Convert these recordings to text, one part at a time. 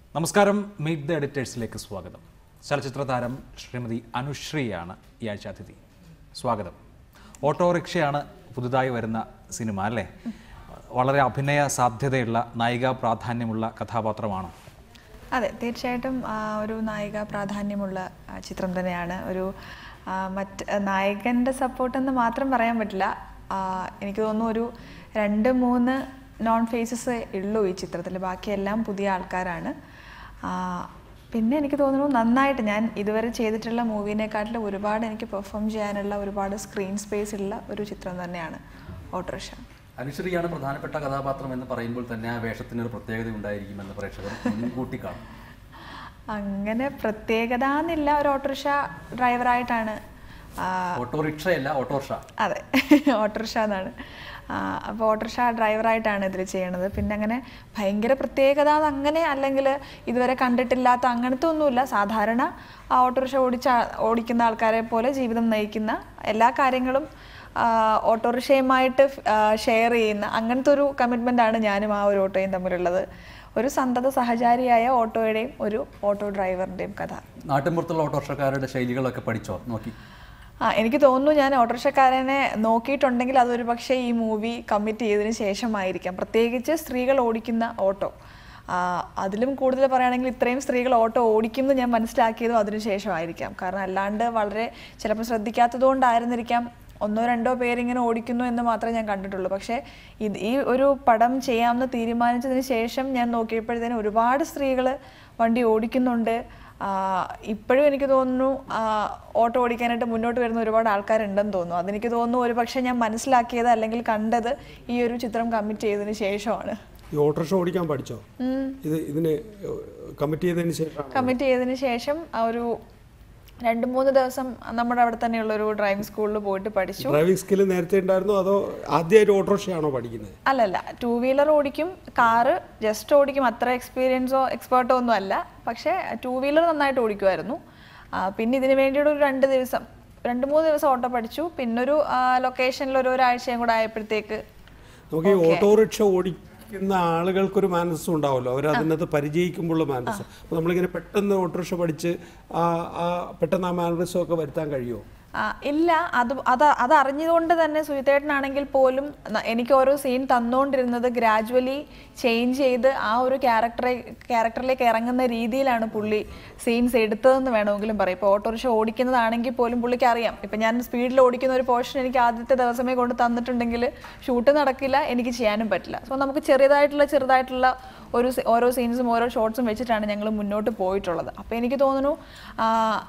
നമസ്കാരം meet the എഡിറ്റേഴ്സിലേക്ക് സ്വാഗതം ചലച്ചിത്ര താരം ശ്രീമതി അനുശ്രീയാണ് ഈ ആഴ്ച അതിഥി സ്വാഗതം ഓട്ടോറിക്ഷയാണ് പുതുതായി വരുന്ന സിനിമ അല്ലേ വളരെ അഭിനയ സാധ്യതയുള്ള നായിക പ്രാധാന്യമുള്ള കഥാപാത്രമാണോ അതെ തീർച്ചയായിട്ടും ആ, ഒരു നായിക പ്രാധാന്യമുള്ള ആ, ചിത്രം തന്നെയാണ് ഒരു ആ, മറ്റ് നായകൻ്റെ സപ്പോർട്ടെന്ന് മാത്രം പറയാൻ പറ്റില്ല ആ, എനിക്ക് തോന്നുന്നു ഒരു രണ്ട് മൂന്ന് നോൺ ഫേസസ് ഉള്ളൂ ഈ ചിത്രത്തിൽ ബാക്കിയെല്ലാം പുതിയ ആൾക്കാരാണ് ആ, പിന്നെ എനിക്ക് തോന്നുന്നു നന്നായിട്ട് ഞാൻ ഇതുവരെ ചെയ്തിട്ടുള്ള മൂവീനെക്കാട്ടിലും ഒരുപാട് എനിക്ക് പെർഫോം ചെയ്യാനുള്ള ഒരുപാട് സ്ക്രീൻ സ്പേസ് ഉള്ള ഒരു ചിത്രം തന്നെയാണ് ഓട്ടോറിക്ഷ അനുശ്രീയാണ് പ്രധാനപ്പെട്ട കഥാപാത്രം എന്ന് പറയുമ്പോൾ തന്നെ ആ വേഷത്തിന് ഒരു പ്രത്യേകത ഉണ്ടായിരിക്കുമെന്ന് പ്രേക്ഷകർ മുൻകൂട്ടി കാണും അങ്ങനെ പ്രത്യേകത എന്നില്ല ഒരു ഓട്ടോറിക്ഷ ഡ്രൈവറായിട്ടാണ് ആ, ഓട്ടോറിക്ഷയല്ല ഓട്ടോറിക്ഷ അതെ ഓട്ടോറിക്ഷ എന്നാണ് അപ്പോൾ ഓട്ടോറിക്ഷ ഡ്രൈവറായിട്ടാണ് ഇതിൽ ചെയ്യണത് പിന്നെ അങ്ങനെ ഭയങ്കര പ്രത്യേകത അങ്ങനെ അല്ലെങ്കിൽ ഇതുവരെ കണ്ടിട്ടില്ലാത്ത അങ്ങനത്തെ ഒന്നുമില്ല സാധാരണ ആ ഓട്ടോറിക്ഷ ഓടിച്ച ഓടിക്കുന്ന ആൾക്കാരെ പോലെ ജീവിതം നയിക്കുന്ന എല്ലാ കാര്യങ്ങളും ആ, ഓട്ടോറിക്ഷയുമായിട്ട് ഷെയർ ചെയ്യുന്ന അങ്ങനത്തെ ഒരു കമ്മിറ്റ്മെൻ്റ് ആണ് ഞാനും ആ ഒരു ഓട്ടോയും തമ്മിലുള്ളത് ഒരു സന്തത സഹചാരിയായ ഓട്ടോയുടെയും ഒരു ഓട്ടോ ഡ്രൈവറിൻ്റെയും കഥ നാട്ടിൻപുറത്തുള്ള ഓട്ടോറിക്ഷക്കാരുടെ ശൈലികളൊക്കെ പഠിച്ചോ നോക്കി ആ എനിക്ക് തോന്നുന്നു ഞാൻ ഓട്ടോറിക്ഷക്കാരനെ നോക്കിയിട്ടുണ്ടെങ്കിൽ അതൊരു പക്ഷേ ഈ മൂവി കമ്മിറ്റ് ചെയ്തതിന് ശേഷമായിരിക്കാം പ്രത്യേകിച്ച് സ്ത്രീകൾ ഓടിക്കുന്ന ഓട്ടോ ആ, അതിലും കൂടുതൽ പറയുകയാണെങ്കിൽ ഇത്രയും സ്ത്രീകൾ ഓട്ടോ ഓടിക്കുമെന്ന് ഞാൻ മനസ്സിലാക്കിയതും അതിനു ശേഷമായിരിക്കാം കാരണം അല്ലാണ്ട് വളരെ ചിലപ്പോൾ ശ്രദ്ധിക്കാത്തതുകൊണ്ടായിരുന്നിരിക്കാം ഒന്നോ രണ്ടോ പേരിങ്ങനെ ഓടിക്കുന്നു എന്ന് മാത്രമേ ഞാൻ കണ്ടിട്ടുള്ളൂ പക്ഷേ ഇത് ഈ ഒരു പടം ചെയ്യാമെന്ന് തീരുമാനിച്ചതിന് ശേഷം ഞാൻ നോക്കിയപ്പോഴത്തേനും ഒരുപാട് സ്ത്രീകൾ വണ്ടി ഓടിക്കുന്നുണ്ട് ആഹ് ഇപ്പോഴും എനിക്ക് തോന്നുന്നു ആഹ് ഓട്ടോ ഓടിക്കാനായിട്ട് മുന്നോട്ട് വരുന്ന ഒരുപാട് ആൾക്കാരുണ്ടെന്ന് തോന്നുന്നു അതെനിക്ക് തോന്നുന്നു ഒരു പക്ഷേ ഞാൻ മനസ്സിലാക്കിയത് അല്ലെങ്കിൽ കണ്ടത് ഈ ഒരു ചിത്രം കമ്മിറ്റ് ചെയ്തതിന് ശേഷമാണ് ഈ ഓട്ടോറിക്ഷ ഓടിക്കാൻ പഠിച്ചോ ഇത് ഇതിന് കമ്മിറ്റ് ചെയ്തതിന് ശേഷം കമ്മിറ്റ് ചെയ്തതിന് ശേഷം ആ ഒരു രണ്ട് മൂന്ന് ദിവസം നമ്മുടെ അവിടെ തന്നെയുള്ള ഒരു ഡ്രൈവിംഗ് സ്കൂളിൽ പോയിട്ട് പഠിച്ചു ഡ്രൈവിംഗ് സ്കില്ല് നേരത്തെ ഉണ്ടായിരുന്നോ അതോ ആദ്യമായിട്ട് ഓട്ടോറിക്ഷയാണോ പഠിക്കുന്നത് അല്ലല്ല ടൂ വീലർ ഓടിക്കും കാറ് ജസ്റ്റ് ഓടിക്കും അത്ര എക്സ്പീരിയൻസോ എക്സ്പേർട്ടോ ഒന്നും അല്ല പക്ഷേ ടൂ വീലർ നന്നായിട്ട് ഓടിക്കുമായിരുന്നു ആ, പിന്നെ ഇതിന് വേണ്ടിയിട്ട് ഒരു രണ്ട് ദിവസം രണ്ട് മൂന്ന് ദിവസം ഓട്ടോ പഠിച്ചു പിന്നൊരു ലൊക്കേഷനിൽ ഒരു ഒരാഴ്ചയും കൂടെ ആയപ്പോഴത്തേക്ക് നമുക്ക് ഈ ഓട്ടോറിക്ഷ ഓടിക്കുന്ന ആളുകൾക്കൊരു മാനസം ഉണ്ടാവുമല്ലോ അവർ അതിനകത്ത് പരിചയിക്കുമ്പോഴുള്ള മാനസം അപ്പോൾ നമ്മളിങ്ങനെ പെട്ടെന്ന് ഓട്ടോറിക്ഷ പഠിച്ച് ആ ആ പെട്ടെന്ന് ആ മാനസം ഒക്കെ വരുത്താൻ കഴിയുമോ ആ, ഇല്ല അത് അത് അത് അറിഞ്ഞുകൊണ്ട് തന്നെ സുഹിതേട്ടനാണെങ്കിൽ പോലും ന- എനിക്ക് ഓരോ സീൻ തന്നുകൊണ്ടിരുന്നത് ഗ്രാജുവലി ചേഞ്ച് ചെയ്ത് ആ ഒരു ക്യാരക്ടറെ ക്യാരക്ടറിലേക്ക് ഇറങ്ങുന്ന രീതിയിലാണ് പുള്ളി സീൻസ് എടുത്തതെന്ന് വേണമെങ്കിലും പറയാം ഇപ്പോൾ ഓട്ടോറിക്ഷ ഓടിക്കുന്നതാണെങ്കിൽ പോലും പുള്ളിക്ക് അറിയാം ഇപ്പം ഞാൻ സ്പീഡിൽ ഓടിക്കുന്ന ഒരു പോർഷൻ എനിക്ക് ആദ്യത്തെ ദിവസമേ കൊണ്ട് തന്നിട്ടുണ്ടെങ്കിൽ ഷൂട്ട് നടക്കില്ല എനിക്ക് ചെയ്യാനും പറ്റില്ല സോ നമുക്ക് ചെറിയതായിട്ടുള്ള ചെറുതായിട്ടുള്ള ഒരു സി- ഓരോ സീൻസും ഓരോ ഷോർട്സും വെച്ചിട്ടാണ് ഞങ്ങൾ മുന്നോട്ട് പോയിട്ടുള്ളത് അപ്പോൾ എനിക്ക് തോന്നുന്നു ആ,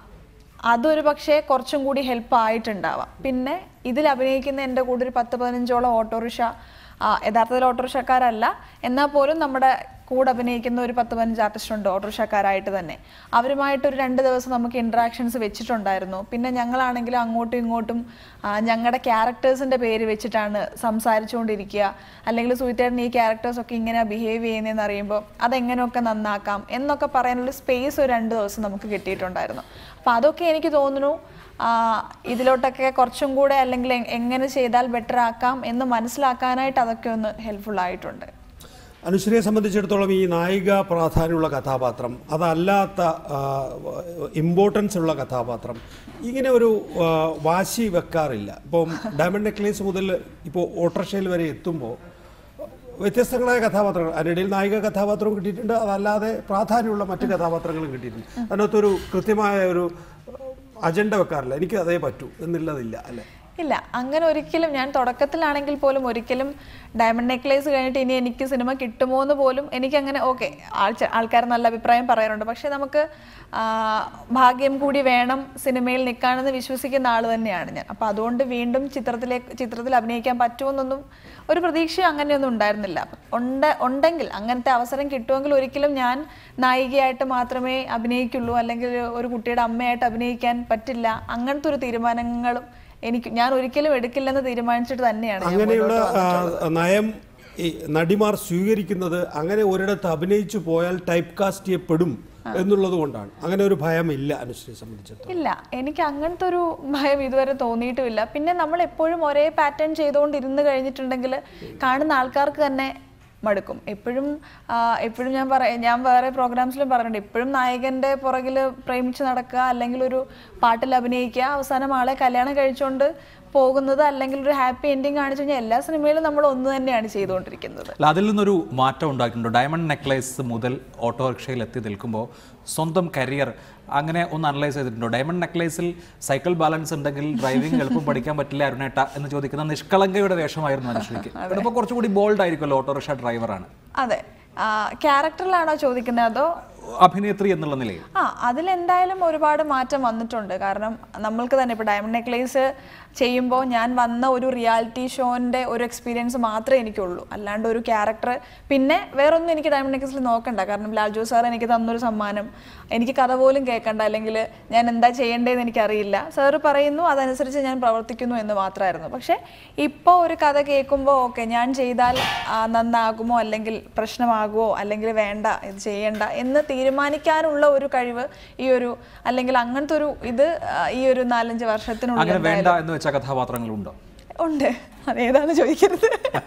അതൊരു പക്ഷേ കുറച്ചും കൂടി ഹെൽപ്പ് ആയിട്ടുണ്ടാവാം പിന്നെ ഇതിൽ അഭിനയിക്കുന്ന എൻ്റെ കൂടെ ഒരു പത്ത് പതിനഞ്ചോളം ഓട്ടോറിക്ഷ ആ, യഥാർത്ഥത്തിൽ ഓട്ടോറിക്ഷക്കാരല്ല എന്നാൽ പോലും നമ്മുടെ കൂടെ അഭിനയിക്കുന്ന ഒരു പത്ത് പതിനഞ്ച് ആർട്ടിസ്റ്റ് ഉണ്ട് ഓട്ടോറിക്ഷക്കാരായിട്ട് തന്നെ അവരുമായിട്ട് ഒരു രണ്ട് ദിവസം നമുക്ക് ഇൻട്രാക്ഷൻസ് വെച്ചിട്ടുണ്ടായിരുന്നു പിന്നെ ഞങ്ങളാണെങ്കിലും അങ്ങോട്ടും ഇങ്ങോട്ടും ആ, ഞങ്ങളുടെ ക്യാരക്ടേഴ്സിൻ്റെ പേര് വെച്ചിട്ടാണ് സംസാരിച്ചുകൊണ്ടിരിക്കുക അല്ലെങ്കിൽ സുഹിത്തേട്ടൻ ഈ ക്യാരക്ടേഴ്സൊക്കെ ഇങ്ങനെ ബിഹേവ് ചെയ്യുന്നതെന്ന് അറിയുമ്പോൾ അതെങ്ങനെയൊക്കെ നന്നാക്കാം എന്നൊക്കെ പറയാനുള്ള സ്പേസ് ഒരു രണ്ട് ദിവസം നമുക്ക് കിട്ടിയിട്ടുണ്ടായിരുന്നു അപ്പോൾ അതൊക്കെ എനിക്ക് തോന്നുന്നു ആ, ഇതിലോട്ടൊക്കെ കുറച്ചും കൂടെ അല്ലെങ്കിൽ എ- എങ്ങനെ ചെയ്താൽ ബെറ്റർ ആക്കാം എന്ന് മനസ്സിലാക്കാനായിട്ട് അതൊക്കെ ഒന്ന് ഹെൽപ്ഫുൾ ആയിട്ടുണ്ട് അനുശ്രീയെ സംബന്ധിച്ചിടത്തോളം ഈ നായിക പ്രാധാന്യമുള്ള കഥാപാത്രം അതല്ലാത്ത ഇമ്പോർട്ടൻസ് ഉള്ള കഥാപാത്രം ഇങ്ങനെ ഒരു ആ, വാശി വെക്കാറില്ല ഇപ്പം ഡയമണ്ട് നെക്ലേസ് മുതൽ ഇപ്പോൾ ഓട്ടോറിക്ഷയിൽ വരെ എത്തുമ്പോൾ വ്യത്യസ്തങ്ങളായ കഥാപാത്രങ്ങൾ അതിനിടയിൽ നായിക കഥാപാത്രവും കിട്ടിയിട്ടുണ്ട് അതല്ലാതെ പ്രാധാന്യമുള്ള മറ്റ് കഥാപാത്രങ്ങളും കിട്ടിയിട്ടുണ്ട് അതിനകത്തൊരു കൃത്യമായ ഒരു അജണ്ട വെക്കാറില്ല എനിക്ക് അതേ പറ്റൂ എന്നുള്ളതില്ല അല്ലേ ഇല്ല അങ്ങനെ ഒരിക്കലും ഞാൻ തുടക്കത്തിലാണെങ്കിൽ പോലും ഒരിക്കലും ഡയമണ്ട് നെക്ലേസ് കഴിഞ്ഞിട്ട് ഇനി എനിക്ക് സിനിമ കിട്ടുമോ എന്ന് പോലും എനിക്കങ്ങനെ ഓക്കെ ആൾക്കാർ നല്ല അഭിപ്രായം പറയാറുണ്ട് പക്ഷെ നമുക്ക് ആ, ഭാഗ്യം കൂടി വേണം സിനിമയിൽ നിൽക്കാനെന്ന് വിശ്വസിക്കുന്ന ആൾ തന്നെയാണ് ഞാൻ അപ്പോൾ അതുകൊണ്ട് വീണ്ടും ചിത്രത്തിലേക്ക് ചിത്രത്തിൽ അഭിനയിക്കാൻ പറ്റുമെന്നൊന്നും ഒരു പ്രതീക്ഷയും അങ്ങനെയൊന്നും ഉണ്ടായിരുന്നില്ല ഉണ്ട് ഉണ്ടെങ്കിൽ അങ്ങനത്തെ അവസരം കിട്ടുമെങ്കിൽ ഒരിക്കലും ഞാൻ നായികയായിട്ട് മാത്രമേ അഭിനയിക്കുള്ളൂ അല്ലെങ്കിൽ ഒരു കുട്ടിയുടെ അമ്മയായിട്ട് അഭിനയിക്കാൻ പറ്റില്ല അങ്ങനത്തെ ഒരു തീരുമാനങ്ങളും എനിക്ക് ഞാൻ ഒരിക്കലും എടുക്കില്ലെന്ന് തീരുമാനിച്ചിട്ട് തന്നെയാണ് ഞാൻ അങ്ങനെയുള്ള മുന്നോട്ട് ആ, നയം ഈ നടിമാർ സ്വീകരിക്കുന്നത് അങ്ങനെ ഒരിടത്ത് അഭിനയിച്ചു പോയാൽ ടൈപ്പ് കാസ്റ്റ് ചെയ്യപ്പെടും എന്നുള്ളത് കൊണ്ടാണ് അങ്ങനെ ഒരു ഭയമില്ല അനുശ്രീയെ സംബന്ധിച്ചിടത്തോളം ഇല്ല എനിക്ക് അങ്ങനത്തെ ഒരു ഭയം ഇതുവരെ തോന്നിയിട്ടുമില്ല പിന്നെ നമ്മൾ എപ്പോഴും ഒരേ പാറ്റേൺ ചെയ്തുകൊണ്ട് ഇരുന്ന് കഴിഞ്ഞിട്ടുണ്ടെങ്കിൽ കാണുന്ന ആൾക്കാർക്ക് തന്നെ മടുക്കും എപ്പോഴും ആ, എപ്പോഴും ഞാൻ പറ ഞാൻ വേറെ പ്രോഗ്രാംസിലും പറഞ്ഞിട്ടുണ്ട് എപ്പോഴും നായകന്റെ പുറകിൽ പ്രേമിച്ച് നടക്കുക അല്ലെങ്കിൽ ഒരു പാട്ടിൽ അഭിനയിക്കുക അവസാനം ആളെ കല്യാണം കഴിച്ചുകൊണ്ട് പോകുന്നത് അല്ലെങ്കിൽ ഒരു ഹാപ്പി എൻഡിങ് കാണിച്ചു കഴിഞ്ഞാൽ എല്ലാ സിനിമയിലും നമ്മൾ ഒന്ന് തന്നെയാണ് ചെയ്തുകൊണ്ടിരിക്കുന്നത് അല്ല അതിൽ നിന്നൊരു മാറ്റം ഉണ്ടാക്കിയിട്ടുണ്ടോ ഡയമണ്ട് നെക്ലേസ് മുതൽ ഓട്ടോറിക്ഷയിൽ എത്തി നിൽക്കുമ്പോൾ സ്വന്തം കരിയർ അങ്ങനെ ഒന്ന് അനലൈസ് ചെയ്തിട്ടുണ്ടോ ഡയമണ്ട് നെക്ലേസിൽ സൈക്കിൾ ബാലൻസ് ഉണ്ടെങ്കിൽ ഡ്രൈവിംഗ് എളുപ്പം പഠിക്കാൻ പറ്റില്ല അരുണേട്ട എന്ന് ചോദിക്കുന്ന നിഷ്കളങ്കയുടെ വേഷമായിരുന്നു അനുശ്രീക്ക് ഇപ്പോൾ കുറച്ചുകൂടി ബോൾഡ് ആയിരിക്കുമല്ലോ ഓട്ടോറിക്ഷ ഡ്രൈവറാണ് അതെ ക്യാരക്ടറിലാണോ ചോദിക്കുന്നത് അതോ അഭിനേത്രി എന്നുള്ള നിലയിൽ ആ അതിലെന്തായാലും ഒരുപാട് മാറ്റം വന്നിട്ടുണ്ട് കാരണം നമ്മൾക്ക് തന്നെ ഇപ്പോൾ ഡയമണ്ട് നെക്ലേസ് ചെയ്യുമ്പോൾ ഞാൻ വന്ന ഒരു റിയാലിറ്റി ഷോൻ്റെ ഒരു എക്സ്പീരിയൻസ് മാത്രമേ എനിക്കുള്ളൂ അല്ലാണ്ട് ഒരു ക്യാരക്ടർ പിന്നെ വേറൊന്നും എനിക്ക് ഡയമണ്ട് നെക്ലേസിൽ നോക്കണ്ട കാരണം ലാൽജോ സാർ എനിക്ക് തന്നൊരു സമ്മാനം എനിക്ക് കഥ പോലും കേൾക്കണ്ട അല്ലെങ്കിൽ ഞാൻ എന്താ ചെയ്യേണ്ടതെന്ന് എനിക്കറിയില്ല സാറ് പറയുന്നു അതനുസരിച്ച് ഞാൻ പ്രവർത്തിക്കുന്നു എന്ന് മാത്രമായിരുന്നു പക്ഷേ ഇപ്പോൾ ഒരു കഥ കേൾക്കുമ്പോൾ ഓക്കെ ഞാൻ ചെയ്താൽ ആ, നന്നാകുമോ അല്ലെങ്കിൽ പ്രശ്നമാകുമോ അല്ലെങ്കിൽ വേണ്ട ഇത് ചെയ്യണ്ട എന്ന് തീരുമാനിക്കാനുള്ള ഒരു കഴിവ് ഈ ഒരു അല്ലെങ്കിൽ അങ്ങനത്തെ ഒരു ഇത് ആ, ഈ ഒരു നാലഞ്ച് വർഷത്തിനുള്ളിൽ അങ്ങനെ വേണ്ട എന്ന് വെച്ച കഥാപാത്രങ്ങളുണ്ടോ ഉണ്ട് അതേതാന്ന് ചോദിക്കരുത്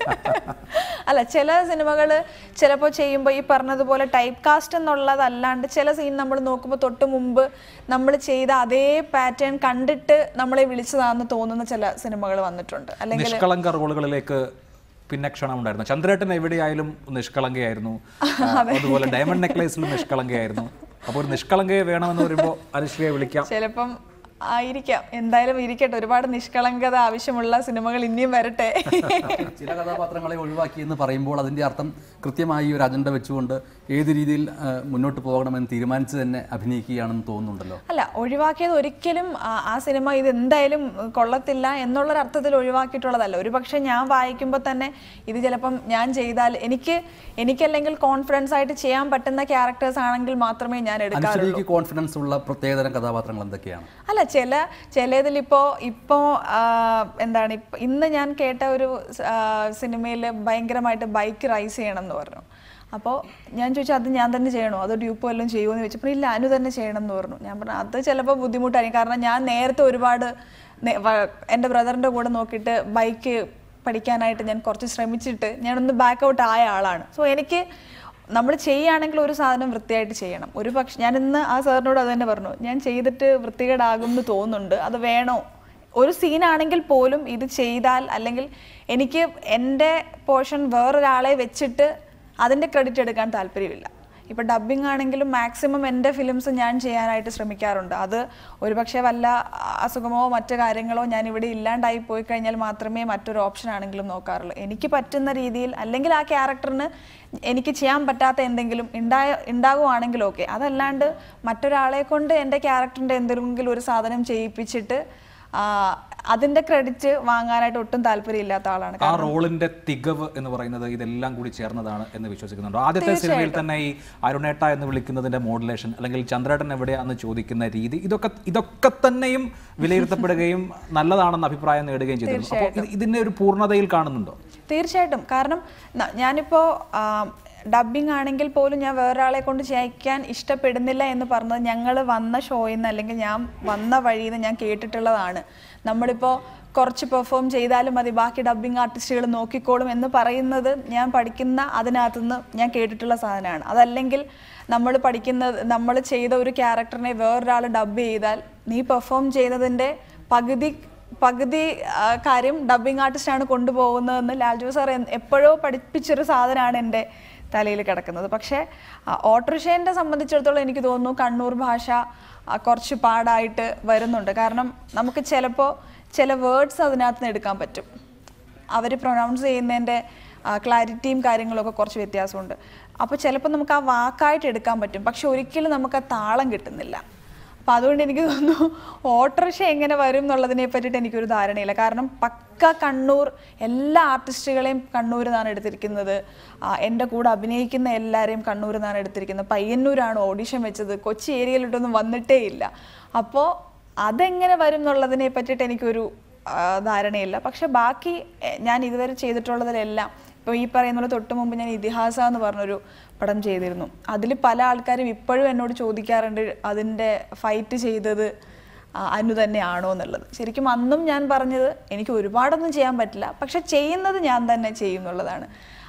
അല്ല ചില സിനിമകൾ ചിലപ്പോൾ ചെയ്യുമ്പോൾ ഈ പറഞ്ഞതുപോലെ ടൈപ്പ് കാസ്റ്റ് എന്നുള്ളതല്ലാണ്ട് ചില സീൻ നമ്മൾ നോക്കുമ്പോൾ തൊട്ട് മുമ്പ് നമ്മൾ ചെയ്ത അതേ പാറ്റേൺ കണ്ടിട്ട് നമ്മളെ വിളിച്ചതാണെന്ന് തോന്നുന്ന ചില സിനിമകൾ വന്നിട്ടുണ്ട് അല്ലെങ്കിൽ നിഷ്കളങ്ക റോളുകളിലേക്ക് പിന്നെ ക്ഷണം ഉണ്ടായിരുന്നു ചന്ദ്രേട്ടൻ എവിടെയായാലും നിഷ്കളങ്കയായിരുന്നു ആ, അതുപോലെ ഡയമണ്ട് നെക്ലേസിലും നിഷ്കളങ്കയായിരുന്നു അപ്പോൾ ഒരു നിഷ്കളങ്കയെ വേണമെന്ന് പറയുമ്പോൾ അനുശ്രീയെ വിളിക്കാം ചിലപ്പം ആയിരിക്കാം എന്തായാലും ഇരിക്കട്ടെ ഒരുപാട് നിഷ്കളങ്കത ആവശ്യമുള്ള സിനിമകൾ ഇനിയും വരട്ടെ ചില കഥാപാത്രങ്ങളെ ഒഴിവാക്കി എന്ന് പറയുമ്പോൾ അതിൻ്റെ അർത്ഥം കൃത്യമായി ഒരു അജണ്ട വെച്ചുകൊണ്ട് ഏത് രീതിയിൽ ആ, മുന്നോട്ട് പോകണമെന്ന് തീരുമാനിച്ച് തന്നെ അഭിനയിക്കുകയാണെന്ന് തോന്നുന്നുണ്ടല്ലോ അല്ല ഒഴിവാക്കിയത് ഒരിക്കലും ആ- ആ സിനിമ ഇത് എന്തായാലും കൊള്ളത്തില്ല എന്നുള്ളൊരു അർത്ഥത്തിൽ ഒഴിവാക്കിയിട്ടുള്ളതല്ല ഒരു പക്ഷേ ഞാൻ വായിക്കുമ്പോൾ തന്നെ ഇത് ചിലപ്പം ഞാൻ ചെയ്താൽ എനിക്ക് എനിക്കല്ലെങ്കിൽ കോൺഫിഡൻസ് ആയിട്ട് ചെയ്യാൻ പറ്റുന്ന ക്യാരക്ടേഴ്സ് ആണെങ്കിൽ മാത്രമേ ഞാൻ എടുക്കാറുള്ളൂ അനുശ്രീക്ക് കോൺഫിഡൻസ് ഉള്ള പ്രത്യേകതരം കഥാപാത്രങ്ങൾ എന്തൊക്കെയാണ് അല്ല ചില ചിലതിലിപ്പോൾ ഇപ്പോൾ എന്താണ് ഇപ്പം ഇന്ന് ഞാൻ കേട്ട ഒരു സിനിമയിൽ ഭയങ്കരമായിട്ട് ബൈക്ക് റൈസ് ചെയ്യണം എന്ന് പറഞ്ഞു അപ്പോൾ ഞാൻ ചോദിച്ചു അത് ഞാൻ തന്നെ ചെയ്യണോ അതോ ഡ്യൂപ്പ് വല്ലതും ചെയ്യുമോ എന്ന് ചോദിച്ചപ്പോൾ ഇല്ല അനു തന്നെ ചെയ്യണം എന്ന് പറഞ്ഞു ഞാൻ പറഞ്ഞു അത് ചിലപ്പോൾ ബുദ്ധിമുട്ടായിരിക്കും കാരണം ഞാൻ നേരത്തെ ഒരുപാട് നേ- വ- എൻ്റെ ബ്രദറിൻ്റെ കൂടെ നോക്കിയിട്ട് ബൈക്ക് പഠിക്കാനായിട്ട് ഞാൻ കുറച്ച് ശ്രമിച്ചിട്ട് ഞാനൊന്ന് ബാക്ക് ഔട്ട് ആയ ആളാണ് സോ എനിക്ക് നമ്മൾ ചെയ്യുകയാണെങ്കിൽ ഒരു സാധനം വൃത്തിയായിട്ട് ചെയ്യണം ഒരു പക്ഷെ ഞാൻ ഇന്ന് ആ സാറിനോട് അത് തന്നെ പറഞ്ഞു ഞാൻ ചെയ്തിട്ട് വൃത്തികേടാകും എന്ന് തോന്നുന്നുണ്ട് അത് വേണോ ഒരു സീനാണെങ്കിൽ പോലും ഇത് ചെയ്താൽ അല്ലെങ്കിൽ എനിക്ക് എൻ്റെ പോർഷൻ വേറൊരാളെ വെച്ചിട്ട് അതിൻ്റെ ക്രെഡിറ്റ് എടുക്കാൻ താല്പര്യമില്ല ഇപ്പോൾ ഡബ്ബിംഗ് ആണെങ്കിലും മാക്സിമം എൻ്റെ ഫിലിംസ് ഞാൻ ചെയ്യാനായിട്ട് ശ്രമിക്കാറുണ്ട് അത് ഒരുപക്ഷെ വല്ല അസുഖമോ മറ്റു കാര്യങ്ങളോ ഞാൻ ഇവിടെ ഇല്ലാണ്ടായി പോയി കഴിഞ്ഞാൽ മാത്രമേ മറ്റൊരു ഓപ്ഷൻ ആണെങ്കിലും നോക്കാറുള്ളൂ എനിക്ക് പറ്റുന്ന രീതിയിൽ അല്ലെങ്കിൽ ആ ക്യാരക്ടറിന് എനിക്ക് ചെയ്യാൻ പറ്റാത്ത എന്തെങ്കിലും ഉണ്ടായ ഉണ്ടാകുവാണെങ്കിൽ ഓക്കെ അതല്ലാണ്ട് മറ്റൊരാളെ കൊണ്ട് എൻ്റെ ക്യാരക്ടറിൻ്റെ എന്തെങ്കിലും ഒരു സാധനം ചെയ്യിപ്പിച്ചിട്ട് ആ, അതിൻ്റെ ക്രെഡിറ്റ് വാങ്ങാനായിട്ട് ഒട്ടും താല്പര്യമില്ലാത്ത ആളാണ് ആ റോളിന്റെ തികവ് എന്ന് പറയുന്നത് ഇതെല്ലാം കൂടി ചേർന്നതാണ് എന്ന് വിശ്വസിക്കുന്നുണ്ടോ ആദ്യത്തെ സിനിമയിൽ തന്നെ ഈ അരുണേട്ട എന്ന് വിളിക്കുന്നതിന്റെ മോഡുലേഷൻ അല്ലെങ്കിൽ ചന്ദ്രേട്ടൻ എവിടെയാന്ന് ചോദിക്കുന്ന രീതി ഇതൊക്കെ ഇതൊക്കെ തന്നെയും വിലയിരുത്തപ്പെടുകയും നല്ലതാണെന്ന് അഭിപ്രായം നേടുകയും ചെയ്തിരുന്നു അപ്പോൾ ഇതിന്റെ ഒരു പൂർണ്ണതയിൽ കാണുന്നുണ്ടോ തീർച്ചയായിട്ടും കാരണം ന- ഞാനിപ്പോൾ ഡബ്ബിംഗ് ആണെങ്കിൽ പോലും ഞാൻ വേറൊരാളെ കൊണ്ട് ചെയ്യിക്കാൻ ഇഷ്ടപ്പെടുന്നില്ല എന്ന് പറഞ്ഞത് ഞങ്ങൾ വന്ന ഷോയിൽ നിന്ന് അല്ലെങ്കിൽ ഞാൻ വന്ന വഴിയിൽ നിന്ന് ഞാൻ കേട്ടിട്ടുള്ളതാണ് നമ്മളിപ്പോൾ കുറച്ച് പെർഫോം ചെയ്താലും മതി ബാക്കി ഡബ്ബിംഗ് ആർട്ടിസ്റ്റുകൾ നോക്കിക്കോളും എന്ന് പറയുന്നത് ഞാൻ പഠിക്കുന്ന അതിനകത്തുനിന്ന് ഞാൻ കേട്ടിട്ടുള്ള സാധനമാണ് അതല്ലെങ്കിൽ നമ്മൾ പഠിക്കുന്നത് നമ്മൾ ചെയ്ത ഒരു ക്യാരക്ടറിനെ വേറൊരാൾ ഡബ് ചെയ്താൽ നീ പെർഫോം ചെയ്തതിൻ്റെ പകുതി പകുതി ആ, കാര്യം ഡബ്ബിംഗ് ആർട്ടിസ്റ്റാണ് കൊണ്ടുപോകുന്നതെന്ന് ലാൽജോ സാർ എൻ- എപ്പോഴോ പഠിപ്പിച്ചൊരു സാധനമാണ് എൻ്റെ തലയിൽ കിടക്കുന്നത് പക്ഷേ ഓട്ടോറിക്ഷേൻ്റെ സംബന്ധിച്ചിടത്തോളം എനിക്ക് തോന്നുന്നു കണ്ണൂർ ഭാഷ ആ, കുറച്ച് പാടായിട്ട് വരുന്നുണ്ട് കാരണം നമുക്ക് ചിലപ്പോൾ ചില വേർഡ്സ് അതിനകത്ത് നിന്ന് എടുക്കാൻ പറ്റും അവർ പ്രൊനൗൺസ് ചെയ്യുന്നതിൻ്റെ ക്ലാരിറ്റിയും കാര്യങ്ങളൊക്കെ കുറച്ച് വ്യത്യാസമുണ്ട് അപ്പോൾ ചിലപ്പോൾ നമുക്ക് ആ വാക്കായിട്ട് എടുക്കാൻ പറ്റും പക്ഷെ ഒരിക്കലും നമുക്ക് ആ താളം കിട്ടുന്നില്ല അപ്പോൾ അതുകൊണ്ട് എനിക്ക് തോന്നുന്നു ഓട്ടോറിക്ഷ എങ്ങനെ വരും എന്നുള്ളതിനെ പറ്റിയിട്ട് എനിക്കൊരു ധാരണയില്ല കാരണം പക്ക കണ്ണൂർ എല്ലാ ആർട്ടിസ്റ്റുകളെയും കണ്ണൂർ നിന്നാണ് എടുത്തിരിക്കുന്നത് ആ, എൻ്റെ കൂടെ അഭിനയിക്കുന്ന എല്ലാവരെയും കണ്ണൂർ നിന്നാണ് എടുത്തിരിക്കുന്നത് പയ്യന്നൂരാണ് ഓഡിഷൻ വെച്ചത് കൊച്ചി ഏരിയയിലോട്ടൊന്നും വന്നിട്ടേ ഇല്ല അപ്പോൾ അതെങ്ങനെ വരും എന്നുള്ളതിനെ പറ്റിയിട്ട് എനിക്കൊരു ആ, ധാരണയില്ല പക്ഷെ ബാക്കി എ, ഞാൻ ഇതുവരെ ചെയ്തിട്ടുള്ളതിലെല്ലാം ഇപ്പോൾ ഈ പറയുന്ന പോലെ തൊട്ട് മുമ്പ് ഞാൻ ഇതിഹാസ എന്ന് പറഞ്ഞൊരു പടം ചെയ്തിരുന്നു അതിൽ പല ആൾക്കാരും ഇപ്പോഴും എന്നോട് ചോദിക്കാറുണ്ട് അതിൻ്റെ ഫൈറ്റ് ചെയ്തത് ആ, അനു തന്നെയാണോ എന്നുള്ളത് ശരിക്കും അന്നും ഞാൻ പറഞ്ഞത് എനിക്ക് ഒരുപാടൊന്നും ചെയ്യാൻ പറ്റില്ല പക്ഷെ ചെയ്യുന്നത് ഞാൻ തന്നെ ചെയ്യും എന്നുള്ളതാണ്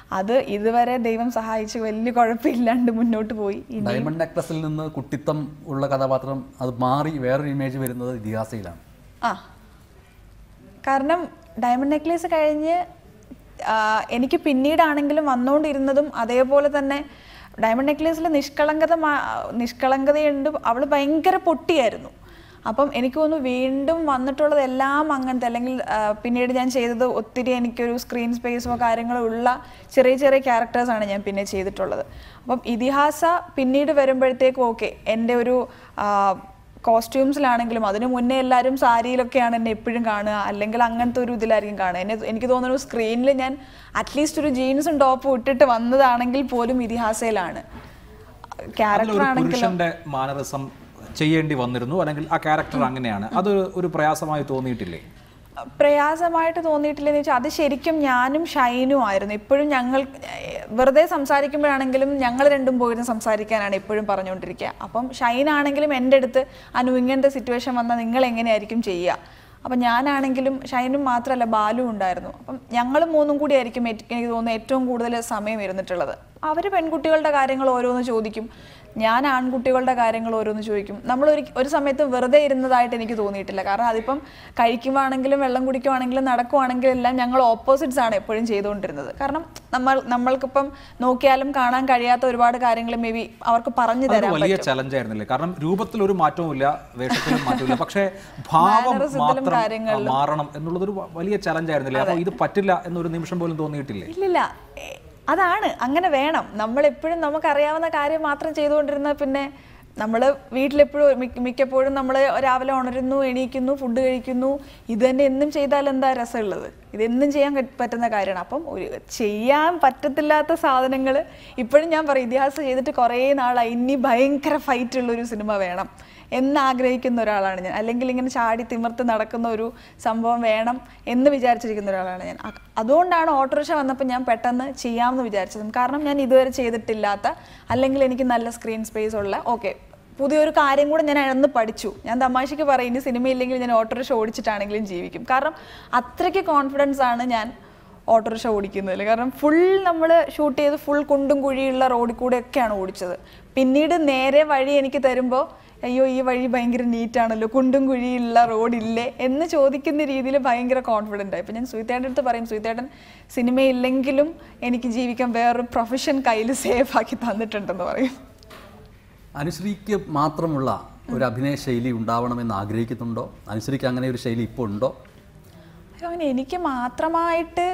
അത് ഇതുവരെ ദൈവം സഹായിച്ച് വലിയ കുഴപ്പമില്ലാണ്ട് മുന്നോട്ട് പോയി ഇനി ഡയമണ്ട് നെക്ലസിൽ നിന്ന് കുട്ടിത്തം ഉള്ള കഥാപാത്രം അത് മാറി വേറൊരു ഇമേജ് വരുന്നത് ഇതിഹാസയിലാണ് ആ കാരണം ഡയമണ്ട് നെക്ലേസ് കഴിഞ്ഞ് ആ, എനിക്ക് പിന്നീടാണെങ്കിലും വന്നുകൊണ്ടിരുന്നതും അതേപോലെ തന്നെ ഡയമണ്ട് നെക്ലേസിൽ നിഷ്കളങ്കത മാ- നിഷ്കളങ്കതയുണ്ട് അവൾ ഭയങ്കര പൊട്ടിയായിരുന്നു അപ്പം എനിക്ക് തോന്നുന്നു വീണ്ടും വന്നിട്ടുള്ളത് എല്ലാം അങ്ങനത്തെ അല്ലെങ്കിൽ ആ, പിന്നീട് ഞാൻ ചെയ്തത് ഒത്തിരി എനിക്കൊരു സ്ക്രീൻ സ്പേസോ കാര്യങ്ങളോ ഉള്ള ചെറിയ ചെറിയ ക്യാരക്ടേഴ്സാണ് ഞാൻ പിന്നെ ചെയ്തിട്ടുള്ളത് അപ്പം ഇതിഹാസ പിന്നീട് വരുമ്പോഴത്തേക്കും ഓക്കെ എൻ്റെ ഒരു ആ, കോസ്റ്റ്യൂംസിലാണെങ്കിലും അതിന് മുന്നേ എല്ലാവരും സാരിയിലൊക്കെയാണ് എന്നെ എപ്പോഴും കാണുക അല്ലെങ്കിൽ അങ്ങനത്തെ ഒരു ഇതിലായിരിക്കും കാണുക എന്നെ എനിക്ക് തോന്നുന്നു സ്ക്രീനിൽ ഞാൻ അറ്റ്ലീസ്റ്റ് ഒരു ജീൻസും ടോപ്പും ഇട്ടിട്ട് വന്നതാണെങ്കിൽ പോലും ഇതിഹാസയിലാണ് ക്യാരക്ടർ അതിലൊരു ആണെങ്കിലും പുരുഷന്റെ മാനറിസം ചെയ്യേണ്ടി വന്നിരുന്നു അല്ലെങ്കിൽ ആ ക്യാരക്ടർ അങ്ങനെയാണ് അത് ഒരു പ്രയാസമായി തോന്നിയിട്ടില്ലേ പ്രയാസമായിട്ട് തോന്നിയിട്ടില്ലെന്ന് വെച്ചാൽ അത് ശരിക്കും ഞാനും ഷൈനും ആയിരുന്നു ഇപ്പോഴും ഞങ്ങൾ ഏഹ്, വെറുതെ സംസാരിക്കുമ്പോഴാണെങ്കിലും ഞങ്ങൾ രണ്ടും പോയിരുന്ന് സംസാരിക്കാനാണ് എപ്പോഴും പറഞ്ഞുകൊണ്ടിരിക്കുക അപ്പം ഷൈൻ ആണെങ്കിലും എൻ്റെ അടുത്ത് അനു ഇങ്ങനത്തെ സിറ്റുവേഷൻ വന്നാൽ നിങ്ങൾ എങ്ങനെയായിരിക്കും ചെയ്യുക അപ്പം ഞാനാണെങ്കിലും ഷൈനും മാത്രമല്ല ബാലും ഉണ്ടായിരുന്നു അപ്പം ഞങ്ങൾ മൂന്നും കൂടി ആയിരിക്കും ഏറ്റ- എനിക്ക് തോന്നുന്നു ഏറ്റവും കൂടുതൽ സമയം ഇരുന്നിട്ടുള്ളത് അവർ പെൺകുട്ടികളുടെ കാര്യങ്ങൾ ഓരോന്ന് ചോദിക്കും ഞാൻ ആൺകുട്ടികളുടെ കാര്യങ്ങൾ ഓരോന്ന് ചോദിക്കും നമ്മൾ ഒരു ഒരു സമയത്ത് വെറുതെ ഇരുന്നതായിട്ട് എനിക്ക് തോന്നിയിട്ടില്ല കാരണം അതിപ്പം കഴിക്കുവാണെങ്കിലും വെള്ളം കുടിക്കുവാണെങ്കിലും നടക്കുവാണെങ്കിലും എല്ലാം ഞങ്ങൾ ഓപ്പോസിറ്റ്സ് ആണ് എപ്പോഴും ചെയ്തുകൊണ്ടിരുന്നത് കാരണം നമ്മൾ നമ്മൾക്കിപ്പം നോക്കിയാലും കാണാൻ കഴിയാത്ത ഒരുപാട് കാര്യങ്ങൾ മേ ബി അവർക്ക് പറഞ്ഞു അതൊരു തരാൻ വലിയ ചലഞ്ച് ആയിരുന്നില്ലേ കാരണം രൂപത്തിൽ ഒരു മാറ്റവുമില്ല വേഷത്തിലും മാറ്റമില്ല പക്ഷേ ഭാവം Mannerism-ത്തിലും മാത്രം കാര്യങ്ങളിലും. മാറണം എന്നുള്ളതൊരു വ- വലിയ ചലഞ്ച് ആയിരുന്നില്ലേ അപ്പോൾ ഇത് പറ്റില്ല എന്നൊരു നിമിഷം പോലും തോന്നിയിട്ടില്ലേ ഇല്ലില്ല ഏ, അതാണ് അങ്ങനെ വേണം നമ്മൾ എപ്പോഴും നമുക്കറിയാവുന്ന കാര്യം മാത്രം ചെയ്തുകൊണ്ടിരുന്ന പിന്നെ നമ്മൾ വീട്ടിലെപ്പോഴും മിക്ക- മിക്കപ്പോഴും നമ്മൾ രാവിലെ ഉണരുന്നു എണീക്കുന്നു ഫുഡ് കഴിക്കുന്നു ഇത് തന്നെ എന്നും ചെയ്താൽ എന്താ രസമുള്ളത് ഇതെന്നും ചെയ്യാൻ പറ്റ- പറ്റുന്ന കാര്യമാണ് അപ്പം ഒരു ചെയ്യാൻ പറ്റത്തില്ലാത്ത സാധനങ്ങൾ ഇപ്പോഴും ഞാൻ പറയും ഇതിഹാസം ചെയ്തിട്ട് കുറേ നാളായി ഇനി ഭയങ്കര ഫൈറ്റ് ഉള്ള ഒരു സിനിമ വേണം എന്ന് ആഗ്രഹിക്കുന്ന ഒരാളാണ് ഞാൻ അല്ലെങ്കിൽ ഇങ്ങനെ ചാടി തിമിർത്ത് നടക്കുന്ന ഒരു സംഭവം വേണം എന്ന് വിചാരിച്ചിരിക്കുന്ന ഒരാളാണ് ഞാൻ അ- അതുകൊണ്ടാണ് ഓട്ടോറിക്ഷ വന്നപ്പോൾ ഞാൻ പെട്ടെന്ന് ചെയ്യാമെന്ന് വിചാരിച്ചതും കാരണം ഞാൻ ഇതുവരെ ചെയ്തിട്ടില്ലാത്ത അല്ലെങ്കിൽ എനിക്ക് നല്ല സ്ക്രീൻ സ്പേസ് ഉള്ള ഓക്കെ പുതിയൊരു കാര്യം കൂടെ ഞാൻ അന്ന് പഠിച്ചു ഞാൻ തമാശയ്ക്ക് പറയും ഇനി സിനിമയില്ലെങ്കിൽ ഞാൻ ഓട്ടോറിക്ഷ ഓടിച്ചിട്ടാണെങ്കിലും ജീവിക്കും കാരണം അത്രയ്ക്ക് കോൺഫിഡൻസ് ആണ് ഞാൻ ഓട്ടോറിക്ഷ ഓടിക്കുന്നതിൽ കാരണം ഫുൾ നമ്മൾ ഷൂട്ട് ചെയ്ത് ഫുൾ കുണ്ടും കുഴിയുള്ള റോഡിൽ കൂടെ ഒക്കെയാണ് ഓടിച്ചത് പിന്നീട് നേരെ വഴി എനിക്ക് തരുമ്പോൾ അയ്യോ ഈ വഴി ഭയങ്കര നീറ്റാണല്ലോ കുണ്ടും കുഴിയുള്ള റോഡില്ലേ എന്ന് ചോദിക്കുന്ന രീതിയിൽ ഭയങ്കര കോൺഫിഡൻ്റ് ആയി ഇപ്പം ഞാൻ സുഹിത്തേട്ടൻ്റെ അടുത്ത് പറയും സുഹിത്തേട്ടൻ സിനിമയില്ലെങ്കിലും എനിക്ക് ജീവിക്കാൻ വേറൊരു പ്രൊഫഷൻ കയ്യിൽ സേഫ് ആക്കി തന്നിട്ടുണ്ടെന്ന് പറയും അനുശ്രീക്ക് മാത്രമുള്ള ഒരു അഭിനയ ശൈലി ഉണ്ടാവണമെന്ന് ആഗ്രഹിക്കുന്നുണ്ടോ അനുശ്രീക്ക് അങ്ങനെ ഒരു ശൈലി ഇപ്പോൾ ഉണ്ടോ അയ്യോ, അങ്ങനെ എനിക്ക് മാത്രമായിട്ട്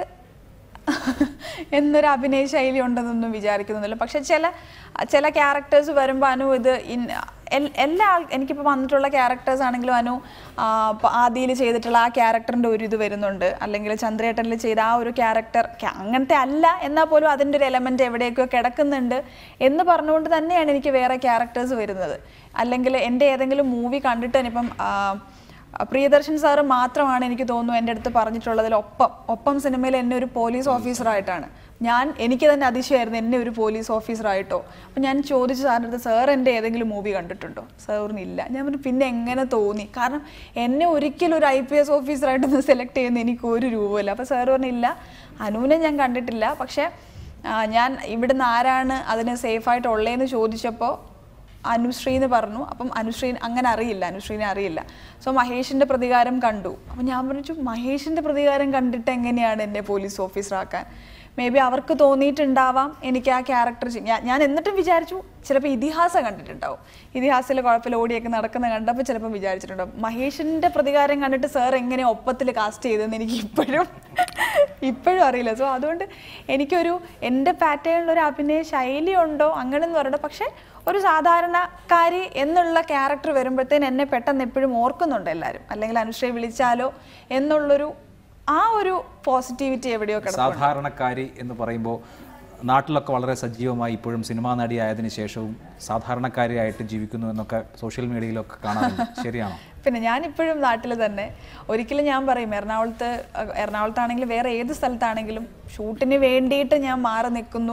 എന്നൊരു അഭിനയ ശൈലി ഉണ്ടെന്നൊന്നും വിചാരിക്കുന്നില്ല പക്ഷെ ചില ചില ക്യാരക്ടേഴ്സ് വരുമ്പോൾ അനു ഇത് ഇൻ എൽ- എല്ലാ ആൾ എനിക്കിപ്പോൾ വന്നിട്ടുള്ള ക്യാരക്ടേഴ്സ് ആണെങ്കിലും അനു ആദിയിൽ ചെയ്തിട്ടുള്ള ആ ക്യാരക്ടറിൻ്റെ ഒരു ഇത് വരുന്നുണ്ട് അല്ലെങ്കിൽ ചന്ദ്രേട്ടനിൽ ചെയ്ത ആ ഒരു ക്യാരക്ടർ അങ്ങനത്തെ അല്ല എന്നാൽ പോലും അതിൻ്റെ ഒരു എലമെൻറ്റ് എവിടെയൊക്കെയോ കിടക്കുന്നുണ്ട് എന്ന് പറഞ്ഞുകൊണ്ട് തന്നെയാണ് എനിക്ക് വേറെ ക്യാരക്ടേഴ്സ് വരുന്നത് അല്ലെങ്കിൽ എൻ്റെ ഏതെങ്കിലും മൂവി കണ്ടിട്ട് ഇനിയിപ്പം ആ, പ്രിയദർശൻ സാറ് മാത്രമാണ് എനിക്ക് തോന്നുന്നു എൻ്റെ അടുത്ത് പറഞ്ഞിട്ടുള്ളതിൽ ഒപ്പം ഒപ്പം സിനിമയിൽ എന്നെ ഒരു പോലീസ് ഓഫീസറായിട്ടാണ് ഞാൻ എനിക്ക് തന്നെ അതിശയമായിരുന്നു എന്നെ ഒരു പോലീസ് ഓഫീസറായിട്ടോ അപ്പം ഞാൻ ചോദിച്ചു സാറിൻ്റെ അടുത്ത് സാർ എൻ്റെ ഏതെങ്കിലും മൂവി കണ്ടിട്ടുണ്ടോ സാറിന് ഇല്ല ഞാൻ പറഞ്ഞു പിന്നെ എങ്ങനെ തോന്നി കാരണം എന്നെ ഒരിക്കലും ഒരു ഐ പി എസ് ഓഫീസറായിട്ടൊന്ന് സെലക്ട് ചെയ്യുന്ന എനിക്ക് ഒരു രൂപമില്ല അപ്പോൾ സാർ പറഞ്ഞില്ല അനുവിനെ ഞാൻ കണ്ടിട്ടില്ല പക്ഷേ ആ, ഞാൻ ഇവിടുന്ന് ആരാണ് അതിന് സേഫായിട്ട് ഉള്ളതെന്ന് ചോദിച്ചപ്പോൾ അനുശ്രീ എന്ന് പറഞ്ഞു അപ്പം അനുശ്രീ അങ്ങനെ അറിയില്ല അനുശ്രീനെ അറിയില്ല സോ മഹേഷിന്റെ പ്രതികാരം കണ്ടു അപ്പം ഞാൻ പറഞ്ഞു മഹേഷിന്റെ പ്രതികാരം കണ്ടിട്ട് എങ്ങനെയാണ് എന്നെ പോലീസ് ഓഫീസറാക്കാൻ മേ ബി അവർക്ക് തോന്നിയിട്ടുണ്ടാവാം എനിക്ക് ആ ക്യാരക്ടർ ഞാൻ എന്നിട്ടും വിചാരിച്ചു ചിലപ്പോൾ ഇതിഹാസം കണ്ടിട്ടുണ്ടാവും ഇതിഹാസത്തിൽ കുഴപ്പമില്ല ഓടിയൊക്കെ നടക്കുന്ന കണ്ടപ്പോൾ ചിലപ്പോൾ വിചാരിച്ചിട്ടുണ്ടാവും മഹേഷിന്റെ പ്രതികാരം കണ്ടിട്ട് സാർ എങ്ങനെ ഒപ്പത്തിൽ കാസ്റ്റ് ചെയ്തെന്ന് എനിക്ക് ഇപ്പോഴും ഇപ്പോഴും അറിയില്ല സോ അതുകൊണ്ട് എനിക്കൊരു എൻ്റെ പാറ്റേണിൽ ഒരു അഭിനയ ശൈലി ഉണ്ടോ അങ്ങനെയൊന്നും പറയണ്ട പക്ഷേ ഒരു സാധാരണക്കാരി എന്നുള്ള ക്യാരക്ടർ വരുമ്പോഴത്തേന് എന്നെ പെട്ടെന്ന് എപ്പോഴും ഓർക്കുന്നുണ്ട് എല്ലാവരും അല്ലെങ്കിൽ അനുശ്രീയെ വിളിച്ചാലോ എന്നുള്ളൊരു ആ ഒരു പോസിറ്റിവിറ്റി എവിടെയോ കിടക്കും സാധാരണക്കാരി എന്ന് പറയുമ്പോൾ നാട്ടിലൊക്കെ വളരെ സജീവമായി ഇപ്പോഴും സിനിമാ നടിയായതിനു ശേഷവും സാധാരണക്കാരിയായിട്ട് ജീവിക്കുന്നു എന്നൊക്കെ സോഷ്യൽ മീഡിയയിലൊക്കെ കാണാറുണ്ട് ശരിയാണോ പിന്നെ ഞാനിപ്പോഴും നാട്ടിൽ തന്നെ ഒരിക്കലും ഞാൻ പറയും എറണാകുളത്ത് അഹ് എറണാകുളത്താണെങ്കിലും വേറെ ഏത് സ്ഥലത്താണെങ്കിലും ഷൂട്ടിന് വേണ്ടിയിട്ട് ഞാൻ മാറി നിൽക്കുന്നു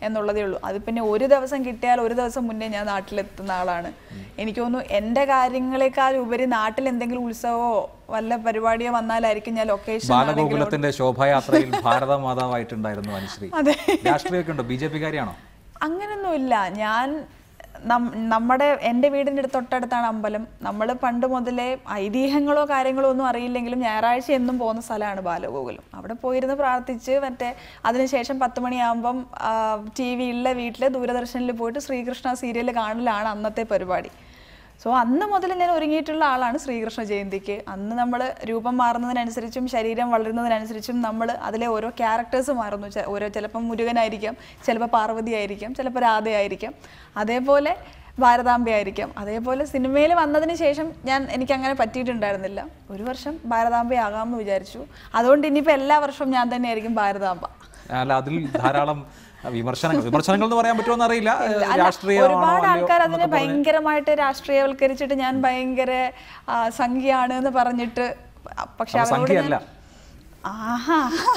എന്നുള്ളതേ ഉള്ളൂ അത് പിന്നെ ഒരു ദിവസം കിട്ടിയാൽ ഒരു ദിവസം മുന്നേ ഞാൻ നാട്ടിലെത്തുന്ന ആളാണ് എനിക്ക് തോന്നുന്നു എൻ്റെ കാര്യങ്ങളെക്കാൾ ഉപരി നാട്ടിൽ എന്തെങ്കിലും ഉത്സവമോ വല്ല പരിപാടിയോ വന്നാലായിരിക്കും ഞാൻ ലൊക്കേഷൻ ബാലഗോകുലത്തിന്റെ ശോഭായാത്രയിൽ ഭാരത മാതാവായിട്ടുണ്ടായിരുന്നു അനുശ്രീ അതെ. രാഷ്ട്രീയമൊക്കെ ഉണ്ടോ ബി ജെ പിക്കാരിയാണോ അങ്ങനൊന്നുമില്ല ഞാൻ നം- നമ്മുടെ എൻ്റെ വീടിൻ്റെ അടുത്ത് തൊട്ടടുത്താണ് അമ്പലം നമ്മൾ പണ്ട് മുതലേ ഐതിഹ്യങ്ങളോ കാര്യങ്ങളോ ഒന്നും അറിയില്ലെങ്കിലും ഞായറാഴ്ച എന്നും പോകുന്ന സ്ഥലമാണ് ബാലഗോകുലം അവിടെ പോയിരുന്ന് പ്രാർത്ഥിച്ച് മറ്റേ അതിനുശേഷം പത്ത് മണിയാകുമ്പം ടി വിയിലെ വീട്ടിൽ ദൂരദർശനിൽ പോയിട്ട് ശ്രീകൃഷ്ണ സീരിയൽ കാണലാണ് അന്നത്തെ പരിപാടി സോ അന്ന് മുതൽ ഞാൻ ഒരുങ്ങിയിട്ടുള്ള ആളാണ് ശ്രീകൃഷ്ണ ജയന്തിക്ക് അന്ന് നമ്മൾ രൂപം മാറുന്നതിനനുസരിച്ചും ശരീരം വളരുന്നതിനനുസരിച്ചും നമ്മൾ അതിലെ ഓരോ ക്യാരക്ടേഴ്സ് മാറുന്നു ചെ- ഓരോ ചിലപ്പം മുരുകനായിരിക്കാം ചിലപ്പോൾ പാർവതി ആയിരിക്കാം ചിലപ്പോൾ രാധയായിരിക്കാം അതേപോലെ ഭാരതാംബയായിരിക്കാം അതേപോലെ സിനിമയിൽ വന്നതിന് ശേഷം ഞാൻ എനിക്ക് അങ്ങനെ പറ്റിയിട്ടുണ്ടായിരുന്നില്ല ഒരു വർഷം ഭാരതാംബയാകാമെന്ന് വിചാരിച്ചു അതുകൊണ്ട് ഇനിയിപ്പോൾ എല്ലാ വർഷവും ഞാൻ തന്നെയായിരിക്കും ഭാരതാംബ അല്ല അതിൽ ധാരാളം വിമർശനങ്ങൾ വിമർശനങ്ങൾ എന്ന് പറയാൻ പറ്റുമോ എന്നറിയില്ല അല്ല, രാഷ്ട്രീയമാണോ ഒരുപാട് അല്ലയോ ആൾക്കാർ അതിനെ എന്നൊക്കെ പറഞ്ഞ് ഭയങ്കരമായിട്ട് രാഷ്ട്രീയവൽക്കരിച്ചിട്ട് ഞാൻ ഭയങ്കര ആ, സംഖ്യയാണ് എന്ന് പറഞ്ഞിട്ട് പക്ഷെ അപ്പൊ അവരോട് സംഖ്യയല്ല. ഞാൻ- ആഹാ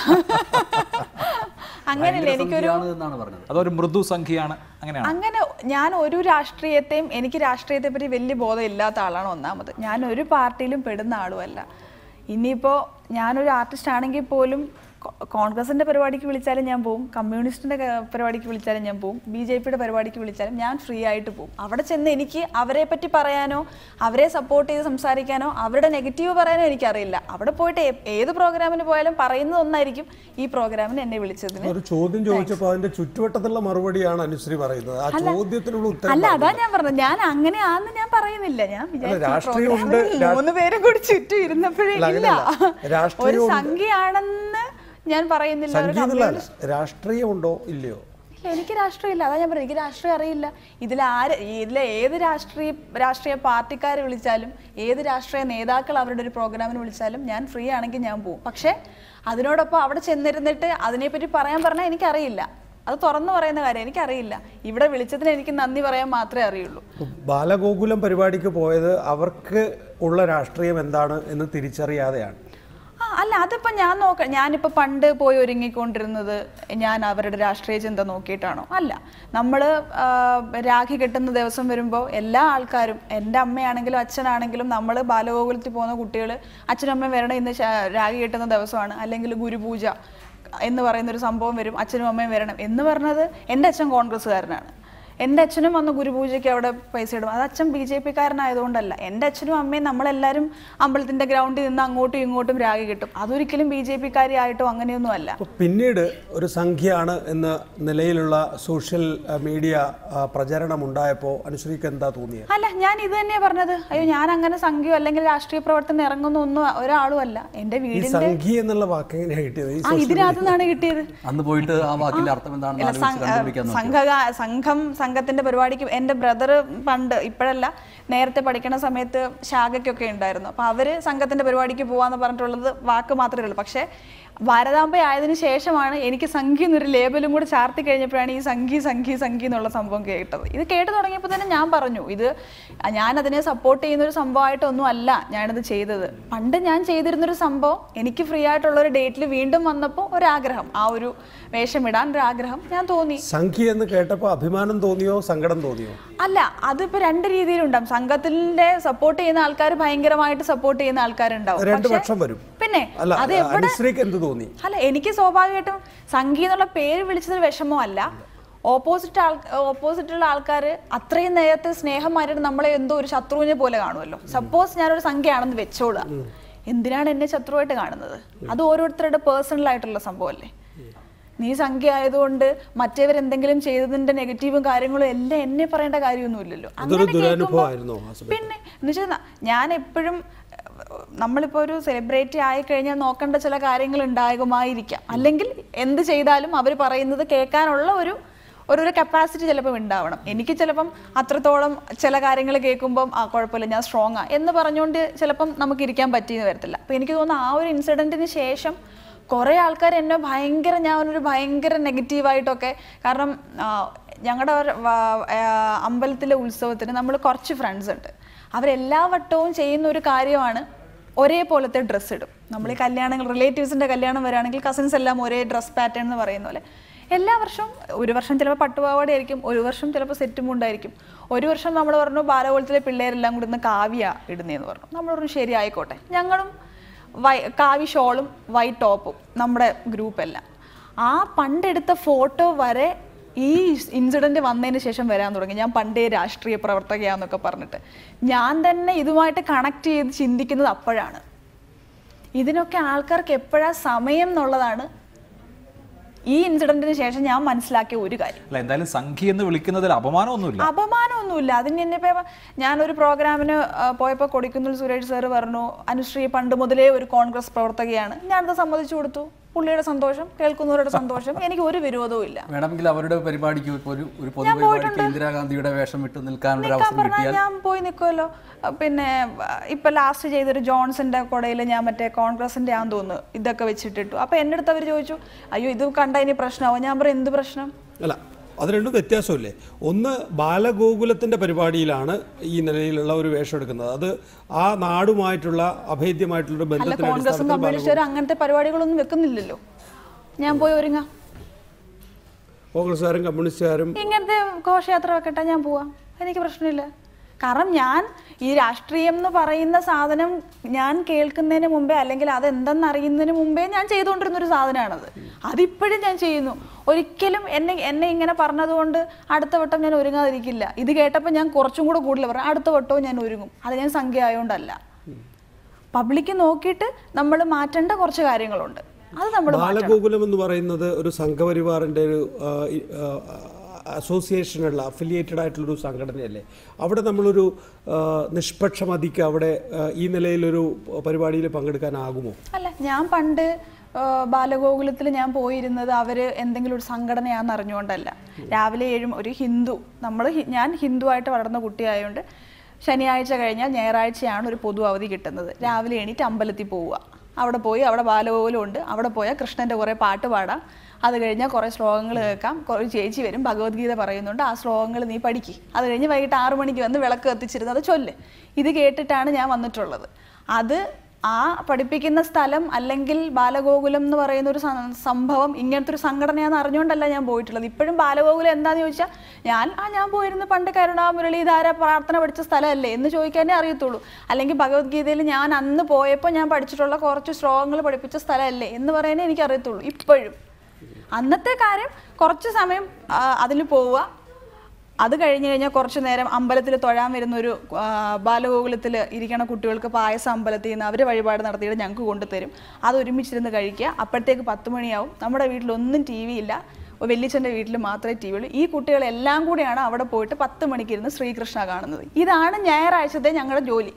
അങ്ങനെയല്ല ഭയങ്കര എനിക്കൊരു സംഖ്യയാണ് എന്നാണ് പറഞ്ഞത് അതൊരു മൃദു സംഖ്യയാണ് അങ്ങനെയാണ് അങ്ങനെ ഞാൻ ഒരു രാഷ്ട്രീയത്തെയും എനിക്ക് രാഷ്ട്രീയത്തെ പറ്റി വലിയ ബോധം ഇല്ലാത്ത ആളാണ് ഒന്നാമത് ഞാൻ ഒരു പാർട്ടിയിലും പെടുന്ന ആളുമല്ല ഇനിയിപ്പോൾ ഞാനൊരു ആർട്ടിസ്റ്റ് ആണെങ്കിൽ പോലും കോ- കോൺഗ്രസിന്റെ പരിപാടിക്ക് വിളിച്ചാലും ഞാൻ പോവും കമ്മ്യൂണിസ്റ്റിന്റെ ക- പരിപാടിക്ക് വിളിച്ചാലും ഞാൻ പോവും ബി ജെ പിയുടെ പരിപാടിക്ക് വിളിച്ചാലും ഞാൻ ഫ്രീ ആയിട്ട് പോവും അവിടെ ചെന്ന് എനിക്ക് അവരെ പറ്റി പറയാനോ അവരെ സപ്പോർട്ട് ചെയ്ത് സംസാരിക്കാനോ അവരുടെ നെഗറ്റീവ് പറയാനോ എനിക്കറിയില്ല അവിടെ പോയിട്ട് ഏ- ഏത് പ്രോഗ്രാമിന് പോയാലും പറയുന്നത് ഒന്നായിരിക്കും ഈ പ്രോഗ്രാമിന് എന്നെ വിളിച്ചതിന് ഒരു ചോദ്യം ചോദിച്ചപ്പോൾ അതിന്റെ ചുറ്റുവട്ടത്തുള്ള മറുപടിയാണ് അനുശ്രീ പറയുന്നത് ആ ചോദ്യത്തിനുള്ള ഉത്തരം അല്ല അതാ ഞാൻ പറഞ്ഞത് ഞാൻ അങ്ങനെ ആന്ന് ഞാൻ പറയുന്നില്ല ഞാൻ വിചാരിച്ചു രാഷ്ട്രീയം ഉണ്ട്, പ്രോഗ്രാമിൽ മൂന്ന് പേരും കൂടി ചുറ്റും ഇരുന്നപ്പോഴേ അല്ല, ഇല്ല അങ്ങനെയല്ല. രാഷ്ട്രീയം ഒരു ഉണ്ട്. സംഖ്യയാണെന്ന് ഞാൻ പറയുന്നില്ല ഒരു സംഗീതമല്ല രാഷ്ട്രീയമുണ്ടോ ഇല്ലയോ ഇല്ല, എനിക്ക് രാഷ്ട്രീയമില്ല അതാ ഞാൻ പറഞ്ഞത് എനിക്ക് രാഷ്ട്രീയം അറിയില്ല ഇതിൽ ആര് ഇതിലെ ഏത് രാഷ്ട്രീയ രാഷ്ട്രീയ പാർട്ടിക്കാരെ വിളിച്ചാലും ഏത് രാഷ്ട്രീയ നേതാക്കൾ അവരുടെ ഒരു പ്രോഗ്രാമിന് വിളിച്ചാലും ഞാൻ ഫ്രീ ആണെങ്കിൽ ഞാൻ പോകും പക്ഷേ അതിനോടൊപ്പം അവിടെ ചെന്നിരുന്നിട്ട് അതിനെപ്പറ്റി പറയാൻ പറഞ്ഞാൽ എനിക്കറിയില്ല അത് തുറന്നു പറയുന്ന കാര്യം എനിക്കറിയില്ല ഇവിടെ വിളിച്ചതിന് എനിക്ക് നന്ദി പറയാൻ മാത്രമേ അറിയുള്ളൂ ബാലഗോകുലം പരിപാടിക്ക് പോയത് അവർക്ക് ഉള്ള രാഷ്ട്രീയം എന്താണ് എന്ന് തിരിച്ചറിയാതെയാണ് ആ അല്ല അതിപ്പോ ഞാൻ നോക്ക ഞാനിപ്പോ പണ്ട് പോയി ഒരുങ്ങിക്കൊണ്ടിരുന്നത് ഞാൻ അവരുടെ രാഷ്ട്രീയ ചിന്ത നോക്കിയിട്ടാണോ അല്ല നമ്മൾ രാഖി കെട്ടുന്ന ദിവസം വരുമ്പോൾ എല്ലാ ആൾക്കാരും എൻ്റെ അമ്മയാണെങ്കിലും അച്ഛനാണെങ്കിലും നമ്മൾ ബാലഗോകുലത്തിൽ പോകുന്ന കുട്ടികൾ അച്ഛനും അമ്മയും വരണം ഇന്ന് ശ- രാഖി കെട്ടുന്ന ദിവസമാണ് അല്ലെങ്കിൽ ഗുരുപൂജ എന്ന് പറയുന്ന ഒരു സംഭവം വരും അച്ഛനും അമ്മയും വരണം എന്ന് പറഞ്ഞത് എൻ്റെ അച്ഛൻ കോൺഗ്രസ്സുകാരനാണ് എൻ്റെ അച്ഛനും വന്ന് ഗുരുപൂജയ്ക്ക് അവിടെ പൈസ ഇടും അത് അച്ഛൻ ബി ജെ പിക്കാരനായതുകൊണ്ടല്ല എൻ്റെ അച്ഛനും അമ്മയും നമ്മളെല്ലാവരും അമ്പലത്തിൻ്റെ ഗ്രൗണ്ടിൽ നിന്ന് അങ്ങോട്ടും ഇങ്ങോട്ടും രാഗി കിട്ടും അതൊരിക്കലും ബി ജെ പിക്കാരി ആയിട്ടോ അങ്ങനെയൊന്നും അല്ല അപ്പോൾ പിന്നീട് ഒരു സംഖ്യയാണ് എന്ന നിലയിലുള്ള സോഷ്യൽ അഹ്, മീഡിയ അഹ്, പ്രചരണം ഉണ്ടായപ്പോൾ അനുശ്രീക്ക് എന്താ തോന്നിയത് അല്ല ഞാൻ ഇത് തന്നെയാ പറഞ്ഞത് അയ്യോ ഞാൻ അങ്ങനെ സംഖ്യയോ അല്ലെങ്കിൽ രാഷ്ട്രീയ പ്രവർത്തനം ഇറങ്ങുന്ന ഒന്നും ഒരാളും അല്ല എൻ്റെ ഈ വീടിൻ്റെ സംഖ്യ എന്നുള്ള വാക്ക് എങ്ങനെയാണ് കിട്ടിയത് ഈ ആ ഇതിനകത്തു നിന്നാണ് കിട്ടിയത് അന്ന് പോയിട്ട് ആ വാക്കിന്റെ അർത്ഥം എന്താണെന്ന് ഇല്ല, ആലോചിച്ച് സം- കണ്ടുപിടിക്കാൻ നോക്കി സംഘ സംഘം സംഘത്തിന്റെ പരിപാടിക്ക് എൻ്റെ ബ്രദർ പണ്ട് ഇപ്പോഴല്ല നേരത്തെ പഠിക്കുന്ന സമയത്ത് ശാഖയ്ക്കൊക്കെ ഉണ്ടായിരുന്നു അപ്പോൾ അവര് സംഘത്തിന്റെ പരിപാടിക്ക് പോവാന്ന് പറഞ്ഞിട്ടുള്ളത് വാക്ക് മാത്രമേ ഉള്ളൂ പക്ഷേ ഭാരതാംബ ആയതിനു ശേഷമാണ് എനിക്ക് സംഖ്യ എന്നൊരു ലേബലും കൂടെ ചാർത്തി കഴിഞ്ഞപ്പോഴാണ് ഈ സംഖ്യ സംഖ്യ സംഖ്യ എന്നുള്ള സംഭവം കേട്ടത് ഇത് കേട്ട് തുടങ്ങിയപ്പോൾ തന്നെ ഞാൻ പറഞ്ഞു ഇത് ഞാൻ അതിനെ സപ്പോർട്ട് ചെയ്യുന്ന ഒരു സംഭവമായിട്ടൊന്നും അല്ല ഞാനിത് ചെയ്തത് പണ്ട് ഞാൻ ചെയ്തിരുന്നൊരു സംഭവം എനിക്ക് ഫ്രീ ആയിട്ടുള്ള ഒരു ഡേറ്റിൽ വീണ്ടും വന്നപ്പോൾ ഒരാഗ്രഹം ആ ഒരു വേഷമിടാൻ ഒരു ആഗ്രഹം ഞാൻ തോന്നി സംഖ്യ എന്ന് കേട്ടപ്പോൾ അഭിമാനം തോന്നിയോ സങ്കടം തോന്നിയോ അല്ല അതിപ്പോ രണ്ട് രീതിയിലുണ്ടാവും സംഘത്തിന്റെ സപ്പോർട്ട് ചെയ്യുന്ന ആൾക്കാർ ഭയങ്കരമായിട്ട് സപ്പോർട്ട് ചെയ്യുന്ന ആൾക്കാരുണ്ടാവും രണ്ട് പക്ഷേ- പക്ഷം വരും പിന്നെ അല്ല അത് എവിടെ അനുശ്രീക്ക് എന്ത് തോന്നി അല്ല എനിക്ക് സ്വാഭാവികമായിട്ടും സംഗീതം എന്നുള്ള പേര് വിളിച്ചത് വിഷമമല്ല ഓപ്പോസിറ്റ് ആൾ ഓപ്പോസിറ്റുള്ള ആൾക്കാർ അത്രയും നേരത്തെ സ്നേഹമായിട്ട് നമ്മളെ എന്തോ ഒരു ശത്രുവിനെ പോലെ കാണുമല്ലോ സപ്പോസ് ഞാനൊരു സംഖ്യയാണെന്ന് വെച്ചോളുക എന്തിനാണ് എന്നെ ശത്രുവായിട്ട് കാണുന്നത് അത് ഓരോരുത്തരുടെ പേഴ്സണൽ ആയിട്ടുള്ള സംഭവമല്ലേ നീ സംഖ്യ ആയതുകൊണ്ട് മറ്റേവരെന്തെങ്കിലും ചെയ്തതിന്റെ നെഗറ്റീവും കാര്യങ്ങളും എല്ലാം എന്നെ പറയേണ്ട കാര്യമൊന്നുമില്ലല്ലോ അതൊരു അങ്ങനെ കേൾക്കുമ്പോ- ദുരനുഭവമായിരുന്നോ ആ സമയത്ത്? പിന്നെ എന്നുവെച്ചാൽ ഞാൻ എപ്പോഴും നമ്മളിപ്പോൾ ഒരു സെലിബ്രിറ്റി ആയി കഴിഞ്ഞാൽ നോക്കേണ്ട ചില കാര്യങ്ങൾ ഉണ്ടാകുമായിരിക്കാം അല്ലെങ്കിൽ എന്ത് ചെയ്താലും അവർ പറയുന്നത് കേൾക്കാനുള്ള ഒരു ഒരു ഒരു കപ്പാസിറ്റി ചിലപ്പോൾ ഉണ്ടാവണം എനിക്ക് ചിലപ്പം അത്രത്തോളം ചില കാര്യങ്ങൾ കേൾക്കുമ്പം ആ കുഴപ്പമില്ല ഞാൻ സ്ട്രോങ് ആ എന്ന് പറഞ്ഞുകൊണ്ട് ചിലപ്പം നമുക്ക് ഇരിക്കാൻ പറ്റിയെന്ന് വരത്തില്ല അപ്പോൾ എനിക്ക് തോന്നുന്നു ആ ഒരു ഇൻസിഡൻറ്റിന് ശേഷം കുറേ ആൾക്കാർ എന്നെ ഭയങ്കര ഞാൻ ഒരു ഭയങ്കര നെഗറ്റീവായിട്ടൊക്കെ കാരണം ഞങ്ങളുടെ അമ്പലത്തിലെ ഉത്സവത്തിന് നമ്മൾ കുറച്ച് ഫ്രണ്ട്സ് ഉണ്ട് അവരെല്ലാ വട്ടവും ചെയ്യുന്ന ഒരു കാര്യമാണ് ഒരേപോലത്തെ ഡ്രസ്സ് ഇടും നമ്മൾ ഈ കല്യാണങ്ങൾ റിലേറ്റീവ്സിൻ്റെ കല്യാണം വരികയാണെങ്കിൽ കസിൻസ് എല്ലാം ഒരേ ഡ്രസ് പാറ്റേൺ എന്ന് പറയുന്ന പോലെ എല്ലാ വർഷവും ഒരു വർഷം ചിലപ്പോൾ പട്ടുപാവാട ആയിരിക്കും ഒരു വർഷം ചിലപ്പോൾ സെറ്റും മുണ്ടായിരിക്കും ഒരു വർഷം നമ്മൾ പറഞ്ഞു ബാലകോളത്തിലെ പിള്ളേരെല്ലാം കൂടി ഇന്ന് കാവ്യ ഇടുന്നതെന്ന് പറഞ്ഞു നമ്മൾ പറഞ്ഞു ശരി ആയിക്കോട്ടെ ഞങ്ങളും വൈ കാവി ഷോളും വൈറ്റ് ടോപ്പും നമ്മുടെ ഗ്രൂപ്പെല്ലാം ആ പണ്ടെടുത്ത ഫോട്ടോ വരെ ഈ ഇൻസിഡന്റ് വന്നതിന് ശേഷം വരാൻ തുടങ്ങി ഞാൻ പണ്ടേ രാഷ്ട്രീയ പ്രവർത്തകയാന്നൊക്കെ പറഞ്ഞിട്ട് ഞാൻ തന്നെ ഇതുമായിട്ട് കണക്ട് ചെയ്ത് ചിന്തിക്കുന്നത് അപ്പോഴാണ് ഇതിനൊക്കെ ആൾക്കാർക്ക് എപ്പോഴാ സമയം എന്നുള്ളതാണ് ഈ ഇൻസിഡന്റിന് ശേഷം ഞാൻ മനസ്സിലാക്കിയ ഒരു കാര്യം അല്ല എന്തായാലും സംഖ്യ എന്ന് വിളിക്കുന്നതിൽ അപമാനമൊന്നുമില്ല അപമാനമൊന്നുമില്ല അതിന് എന്നെ ഇപ്പൊ ഞാനൊരു പ്രോഗ്രാമിന് ആ, പോയപ്പോൾ കൊടിക്കുന്നിൽ സുരേഷ് സാറ് പറഞ്ഞു അനുശ്രീ പണ്ട് മുതലേ ഒരു കോൺഗ്രസ് പ്രവർത്തകയാണ് ഞാനത് സമ്മതിച്ചു കൊടുത്തു പുള്ളിയുടെ സന്തോഷം കേൾക്കുന്നവരുടെ സന്തോഷം എനിക്ക് ഒരു വിരോധവും ഇല്ല വേണമെങ്കിൽ അവരുടെ പരിപാടിക്ക് ഇപ്പോൾ ഒരു ഒരു പൊതുപരിപാടിക്ക് ഇന്ദിരാഗാന്ധിയുടെ വേഷം വിട്ട് നിൽക്കാനുള്ള ഒരു നിൽക്കാൻ അവസരം പറഞ്ഞാൽ കിട്ടിയാൽ ഞാൻ പോയി നിൽക്കുമല്ലോ പിന്നെ ആ, ഇപ്പൊ ലാസ്റ്റ് ചെയ്തൊരു ജോൺസന്റെ കുടയിൽ ഞാൻ മറ്റേ കോൺഗ്രസിന്റെ ആന്ന് തോന്നുന്നു ഇതൊക്കെ വെച്ചിട്ടിട്ടു അപ്പൊ എന്റെ അടുത്ത് അവർ ചോദിച്ചു അയ്യോ ഇത് കണ്ട ഇനി പ്രശ്നമാവും ഞാൻ പറയും എന്ത് പ്രശ്നം അല്ല അത് രണ്ടും വ്യത്യാസമില്ലേ ഒന്ന് ബാലഗോകുലത്തിൻ്റെ പരിപാടിയിലാണ് ഈ നിലയിലുള്ള ഒരു വേഷം എടുക്കുന്നത് അത് ആ നാടുമായിട്ടുള്ള അഭേദ്യമായിട്ടുള്ള ഒരു അല്ല ബന്ധത്തിന്റെ കോൺഗ്രസും അടിസ്ഥാനത്തിൽ കമ്മ്യൂണിസ്റ്റുകാരും അങ്ങനത്തെ പരിപാടികളൊന്നും വെക്കുന്നില്ലല്ലോ ഞാൻ പോയി ഒരുങ്ങാം കോൺഗ്രസ്സുകാരും കമ്മ്യൂണിസ്റ്റുകാരും ഇങ്ങനത്തെ ഘോഷയാത്ര വെക്കട്ടെ ഞാൻ പോവാം എനിക്ക് പ്രശ്നമില്ല കാരണം ഞാൻ ഈ രാഷ്ട്രീയം എന്ന് പറയുന്ന സാധനം ഞാൻ കേൾക്കുന്നതിന് മുമ്പേ അല്ലെങ്കിൽ അതെന്തെന്ന് അറിയുന്നതിന് മുമ്പേ ഞാൻ ചെയ്തുകൊണ്ടിരുന്ന ഒരു സാധനമാണത് അതിപ്പോഴും ഞാൻ ചെയ്യുന്നു ഒരിക്കലും എന്നെ എന്നെ ഇങ്ങനെ പറഞ്ഞതുകൊണ്ട് അടുത്ത വട്ടം ഞാൻ ഒരുങ്ങാതിരിക്കില്ല ഇത് കേട്ടപ്പോൾ ഞാൻ കുറച്ചും കൂടെ കൂടുതൽ പറഞ്ഞു അടുത്ത വട്ടവും ഞാൻ ഒരുങ്ങും അത് ഞാൻ സംഖ്യ ആയതുകൊണ്ടല്ല പബ്ലിക്ക് നോക്കിയിട്ട് നമ്മൾ മാറ്റേണ്ട കുറച്ച് കാര്യങ്ങളുണ്ട് അത് നമ്മൾ ബാലഗോകുലം എന്ന് പറയുന്നത് ഒരു സംഘപരിവാറിൻ്റെ ഒരു ആ, ഈ, ആ, അസോസിയേഷനുള്ള അഫിലിയേറ്റഡ് ആയിട്ടുള്ളൊരു സംഘടനയല്ലേ അവിടെ നമ്മളൊരു ആ, നിഷ്പക്ഷമതിക്ക് അവിടെ ആ, ഈ നിലയിലൊരു പരിപാടിയിൽ പങ്കെടുക്കാനാകുമോ അല്ല ഞാൻ പണ്ട് ബാലഗോകുലത്തിൽ ഞാൻ പോയിരുന്നത് അവര് എന്തെങ്കിലും ഒരു സംഘടനയാണെന്ന് അറിഞ്ഞുകൊണ്ടല്ല രാവിലെ ഏഴും ഒരു ഹിന്ദു നമ്മൾ ഞാൻ ഹിന്ദു ആയിട്ട് വളർന്ന കുട്ടിയായതുകൊണ്ട് ശനിയാഴ്ച കഴിഞ്ഞാൽ ഞായറാഴ്ചയാണ് ഒരു പൊതു അവധി കിട്ടുന്നത് രാവിലെ എണീറ്റ് അമ്പലത്തിൽ പോവുക അവിടെ പോയി അവിടെ ബാലഗോകുലം ഉണ്ട് അവിടെ പോയാൽ കൃഷ്ണൻ്റെ കുറേ പാട്ട് പാടാം അത് കഴിഞ്ഞാൽ കുറേ ശ്ലോകങ്ങൾ കേൾക്കാം കുറേ ചേച്ചി വരും ഭഗവത്ഗീത പറയുന്നുണ്ട് ആ ശ്ലോകങ്ങൾ നീ പഠിക്ക് അത് കഴിഞ്ഞ് വൈകിട്ട് ആറു മണിക്ക് വന്ന് വിളക്ക് കത്തിച്ചിരുന്നത് ചൊല്ല് ഇത് കേട്ടിട്ടാണ് ഞാൻ വന്നിട്ടുള്ളത് അത് ആ പഠിപ്പിക്കുന്ന സ്ഥലം അല്ലെങ്കിൽ ബാലഗോകുലം എന്ന് പറയുന്ന ഒരു സം- സംഭവം ഇങ്ങനത്തെ ഒരു സംഘടനയാണെന്ന് അറിഞ്ഞുകൊണ്ടല്ല ഞാൻ പോയിട്ടുള്ളത് ഇപ്പോഴും ബാലഗോകുലം എന്താന്ന് ചോദിച്ചാൽ ഞാൻ ആ ഞാൻ പോയിരുന്നു പണ്ട് കരുണാ മുരളീധാര പ്രാർത്ഥന പഠിച്ച സ്ഥലമല്ലേ എന്ന് ചോദിക്കാനേ അറിയത്തുള്ളൂ അല്ലെങ്കിൽ ഭഗവത്ഗീതയിൽ ഞാൻ അന്ന് പോയപ്പോൾ ഞാൻ പഠിച്ചിട്ടുള്ള കുറച്ച് ശ്ലോകങ്ങൾ പഠിപ്പിച്ച സ്ഥലമല്ലേ എന്ന് പറയാനേ എനിക്ക് അറിയത്തുള്ളൂ ഇപ്പോഴും അന്നത്തെ കാര്യം കുറച്ച് സമയം അതിൽ പോവുക അത് കഴിഞ്ഞ് കഴിഞ്ഞാൽ കുറച്ച് നേരം അമ്പലത്തിൽ തൊഴാൻ വരുന്ന ഒരു ബാലഗോകുലത്തിൽ ഇരിക്കണ കുട്ടികൾക്ക് പായസം അമ്പലത്തിൽ നിന്ന് അവർ വഴിപാട് നടത്തിയിട്ട് ഞങ്ങൾക്ക് കൊണ്ടുതരും അത് ഒരുമിച്ചിരുന്ന് കഴിക്കുക അപ്പോഴത്തേക്ക് പത്ത് മണിയാവും നമ്മുടെ വീട്ടിലൊന്നും ടി വി ഇല്ല വെല്ലിച്ചൻ്റെ വീട്ടിൽ മാത്രമേ ടി വി ഉള്ളൂ ഈ കുട്ടികളെല്ലാം കൂടിയാണ് അവിടെ പോയിട്ട് പത്ത് മണിക്കിരുന്ന് ശ്രീകൃഷ്ണ കാണുന്നത് ഇതാണ് ഞായറാഴ്ചത്തെ ഞങ്ങളുടെ ജോലി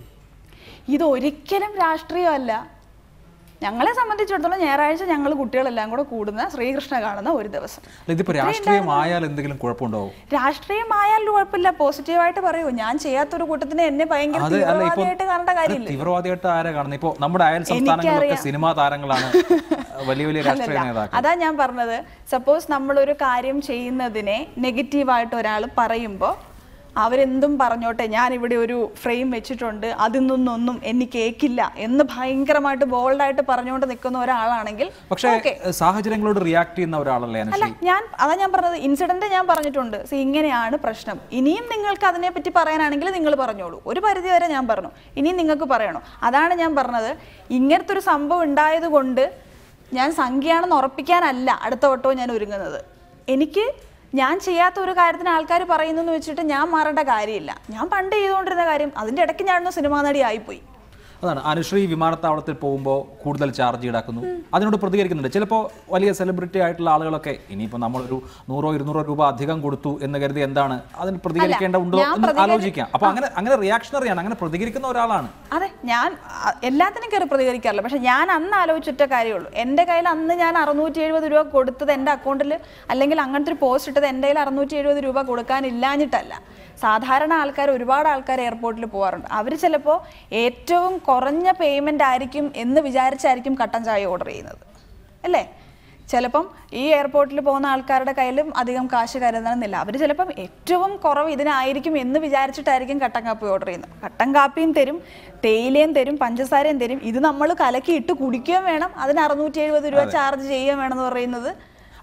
ഇതൊരിക്കലും രാഷ്ട്രീയമല്ല ഞങ്ങളെ സംബന്ധിച്ചിടത്തോളം ഞായറാഴ്ച ഞങ്ങൾ കുട്ടികളെല്ലാം കൂടെ കൂടുന്ന ശ്രീകൃഷ്ണ കാണുന്ന ഒരു ദിവസം അല്ല ഇതിപ്പോ രാഷ്ട്രീയമായാൽ എന്തെങ്കിലും കുഴപ്പമുണ്ടാവും രാഷ്ട്രീയമായാലും കുഴപ്പമില്ല പോസിറ്റീവായിട്ട് പറയൂ ഞാൻ ചെയ്യാത്തൊരു കൂട്ടത്തിന് എന്നെ ഭയങ്കര അത് അല്ല ഇപ്പൊ തീവ്രവാദിയായിട്ട് കാണേണ്ട കാര്യമില്ല തീവ്രവാദിയായിട്ട് ആരാ കാണുന്നത് ഇപ്പൊ നമ്മുടെ അയൽ സംസ്ഥാനങ്ങളിലൊക്കെ സിനിമാ താരങ്ങളാണ് വലിയ വലിയ രാഷ്ട്രീയ നേതാക്കൾ അതാ ഞാൻ പറഞ്ഞത് സപ്പോസ് നമ്മളൊരു കാര്യം ചെയ്യുന്നതിനെ നെഗറ്റീവായിട്ട് ഒരാൾ പറയുമ്പോൾ അവരെന്തും പറഞ്ഞോട്ടെ ഞാൻ ഇവിടെ ഒരു ഫ്രെയിം വെച്ചിട്ടുണ്ട് അതിൽ നിന്നൊന്നും എനിക്ക് കേൾക്കില്ല എന്ന് ഭയങ്കരമായിട്ട് ബോൾഡായിട്ട് പറഞ്ഞുകൊണ്ട് നിൽക്കുന്ന ഒരാളാണെങ്കിൽ പക്ഷേ okay. സാഹചര്യങ്ങളോട് റിയാക്ട് ചെയ്യുന്ന ഒരാളല്ലേ അല്ല അനുശ്രീ ഞാൻ അതാ ഞാൻ പറഞ്ഞത് ഇൻസിഡന്റ് ഞാൻ പറഞ്ഞിട്ടുണ്ട് സി ഇങ്ങനെയാണ് പ്രശ്നം ഇനിയും നിങ്ങൾക്ക് അതിനെപ്പറ്റി പറയാനാണെങ്കിൽ നിങ്ങൾ പറഞ്ഞോളൂ ഒരു പരിധി വരെ ഞാൻ പറഞ്ഞു ഇനിയും നിങ്ങൾക്ക് പറയണോ അതാണ് ഞാൻ പറഞ്ഞത് ഇങ്ങനത്തെ ഒരു സംഭവം ഉണ്ടായത് കൊണ്ട് ഞാൻ സംഖ്യയാണെന്ന് ഉറപ്പിക്കാനല്ല അടുത്ത വട്ടവും ഞാൻ ഒരുങ്ങുന്നത് എനിക്ക് ഞാൻ ചെയ്യാത്ത ഒരു കാര്യത്തിന് ആൾക്കാർ പറയുന്നെന്ന് വെച്ചിട്ട് ഞാൻ മാറേണ്ട കാര്യമില്ല ഞാൻ പണ്ട് ചെയ്തുകൊണ്ടിരുന്ന കാര്യം അതിൻ്റെ ഇടയ്ക്ക് ഞാനൊന്ന് സിനിമാ നടി ആയിപ്പോയി അതാണ് അനുശ്രീ വിമാനത്താവളത്തിൽ പോകുമ്പോൾ കൂടുതൽ ചാർജ് ഈടാക്കുന്നു അതിനോട് പ്രതികരിക്കുന്നുണ്ട് ചിലപ്പോൾ വലിയ സെലിബ്രിറ്റി ആയിട്ടുള്ള ആളുകളൊക്കെ ഇനിയിപ്പോൾ നമ്മളൊരു നൂറോ ഇരുന്നൂറോ രൂപ അധികം കൊടുത്തു എന്ന് കരുതി എന്താണ് അതിന് പ്രതികരിക്കേണ്ട ഉണ്ടോ ഞാൻ എന്ന് പ്രതികരി- ആലോചിക്കാം അപ്പൊ അങ്ങനെ അങ്ങനെ റിയാക്ഷണറിയാണ് അങ്ങനെ പ്രതികരിക്കുന്ന ഒരാളാണ് അതെ ഞാൻ അ- എല്ലാത്തിനും കയറി പ്രതികരിക്കാറില്ല പക്ഷെ ഞാൻ അന്ന് ആലോചിച്ചിട്ട കാര്യമുള്ളൂ എൻ്റെ കയ്യിൽ അന്ന് ഞാൻ അറുന്നൂറ്റി എഴുപത് രൂപ കൊടുത്തത് എൻ്റെ അക്കൗണ്ടിൽ അല്ലെങ്കിൽ അങ്ങനത്തെ ഒരു പോസ്റ്റ് ഇട്ടത് എൻ്റെ കയ്യിൽ അറുന്നൂറ്റി എഴുപത് രൂപ കൊടുക്കാനില്ലാഞ്ഞിട്ടല്ല സാധാരണ ആൾക്കാർ ഒരുപാട് ആൾക്കാർ എയർപോർട്ടിൽ പോകാറുണ്ട് അവർ ചിലപ്പോൾ ഏറ്റവും കുറഞ്ഞ പേയ്മെൻ്റ് ആയിരിക്കും എന്ന് വിചാരിച്ചായിരിക്കും കട്ടൻ ചായ ഓർഡർ ചെയ്യുന്നത് അല്ലേ ചിലപ്പം ഈ എയർപോർട്ടിൽ പോകുന്ന ആൾക്കാരുടെ കയ്യിലും അധികം കാശ് കരുതണമെന്നില്ല അവർ ചിലപ്പം ഏറ്റവും കുറവ് ഇതിനായിരിക്കും എന്ന് വിചാരിച്ചിട്ടായിരിക്കും കട്ടൻ കാപ്പി ഓർഡർ ചെയ്യുന്നത് കട്ടൻ കാപ്പിയും തരും തേയിലയും തരും പഞ്ചസാരയും തരും ഇത് നമ്മൾ കലക്കി ഇട്ട് കുടിക്കുകയും വേണം അതിന് അറുന്നൂറ്റി എഴുപത് രൂപ ചാർജ് ചെയ്യുകയും വേണം എന്ന് പറയുന്നത്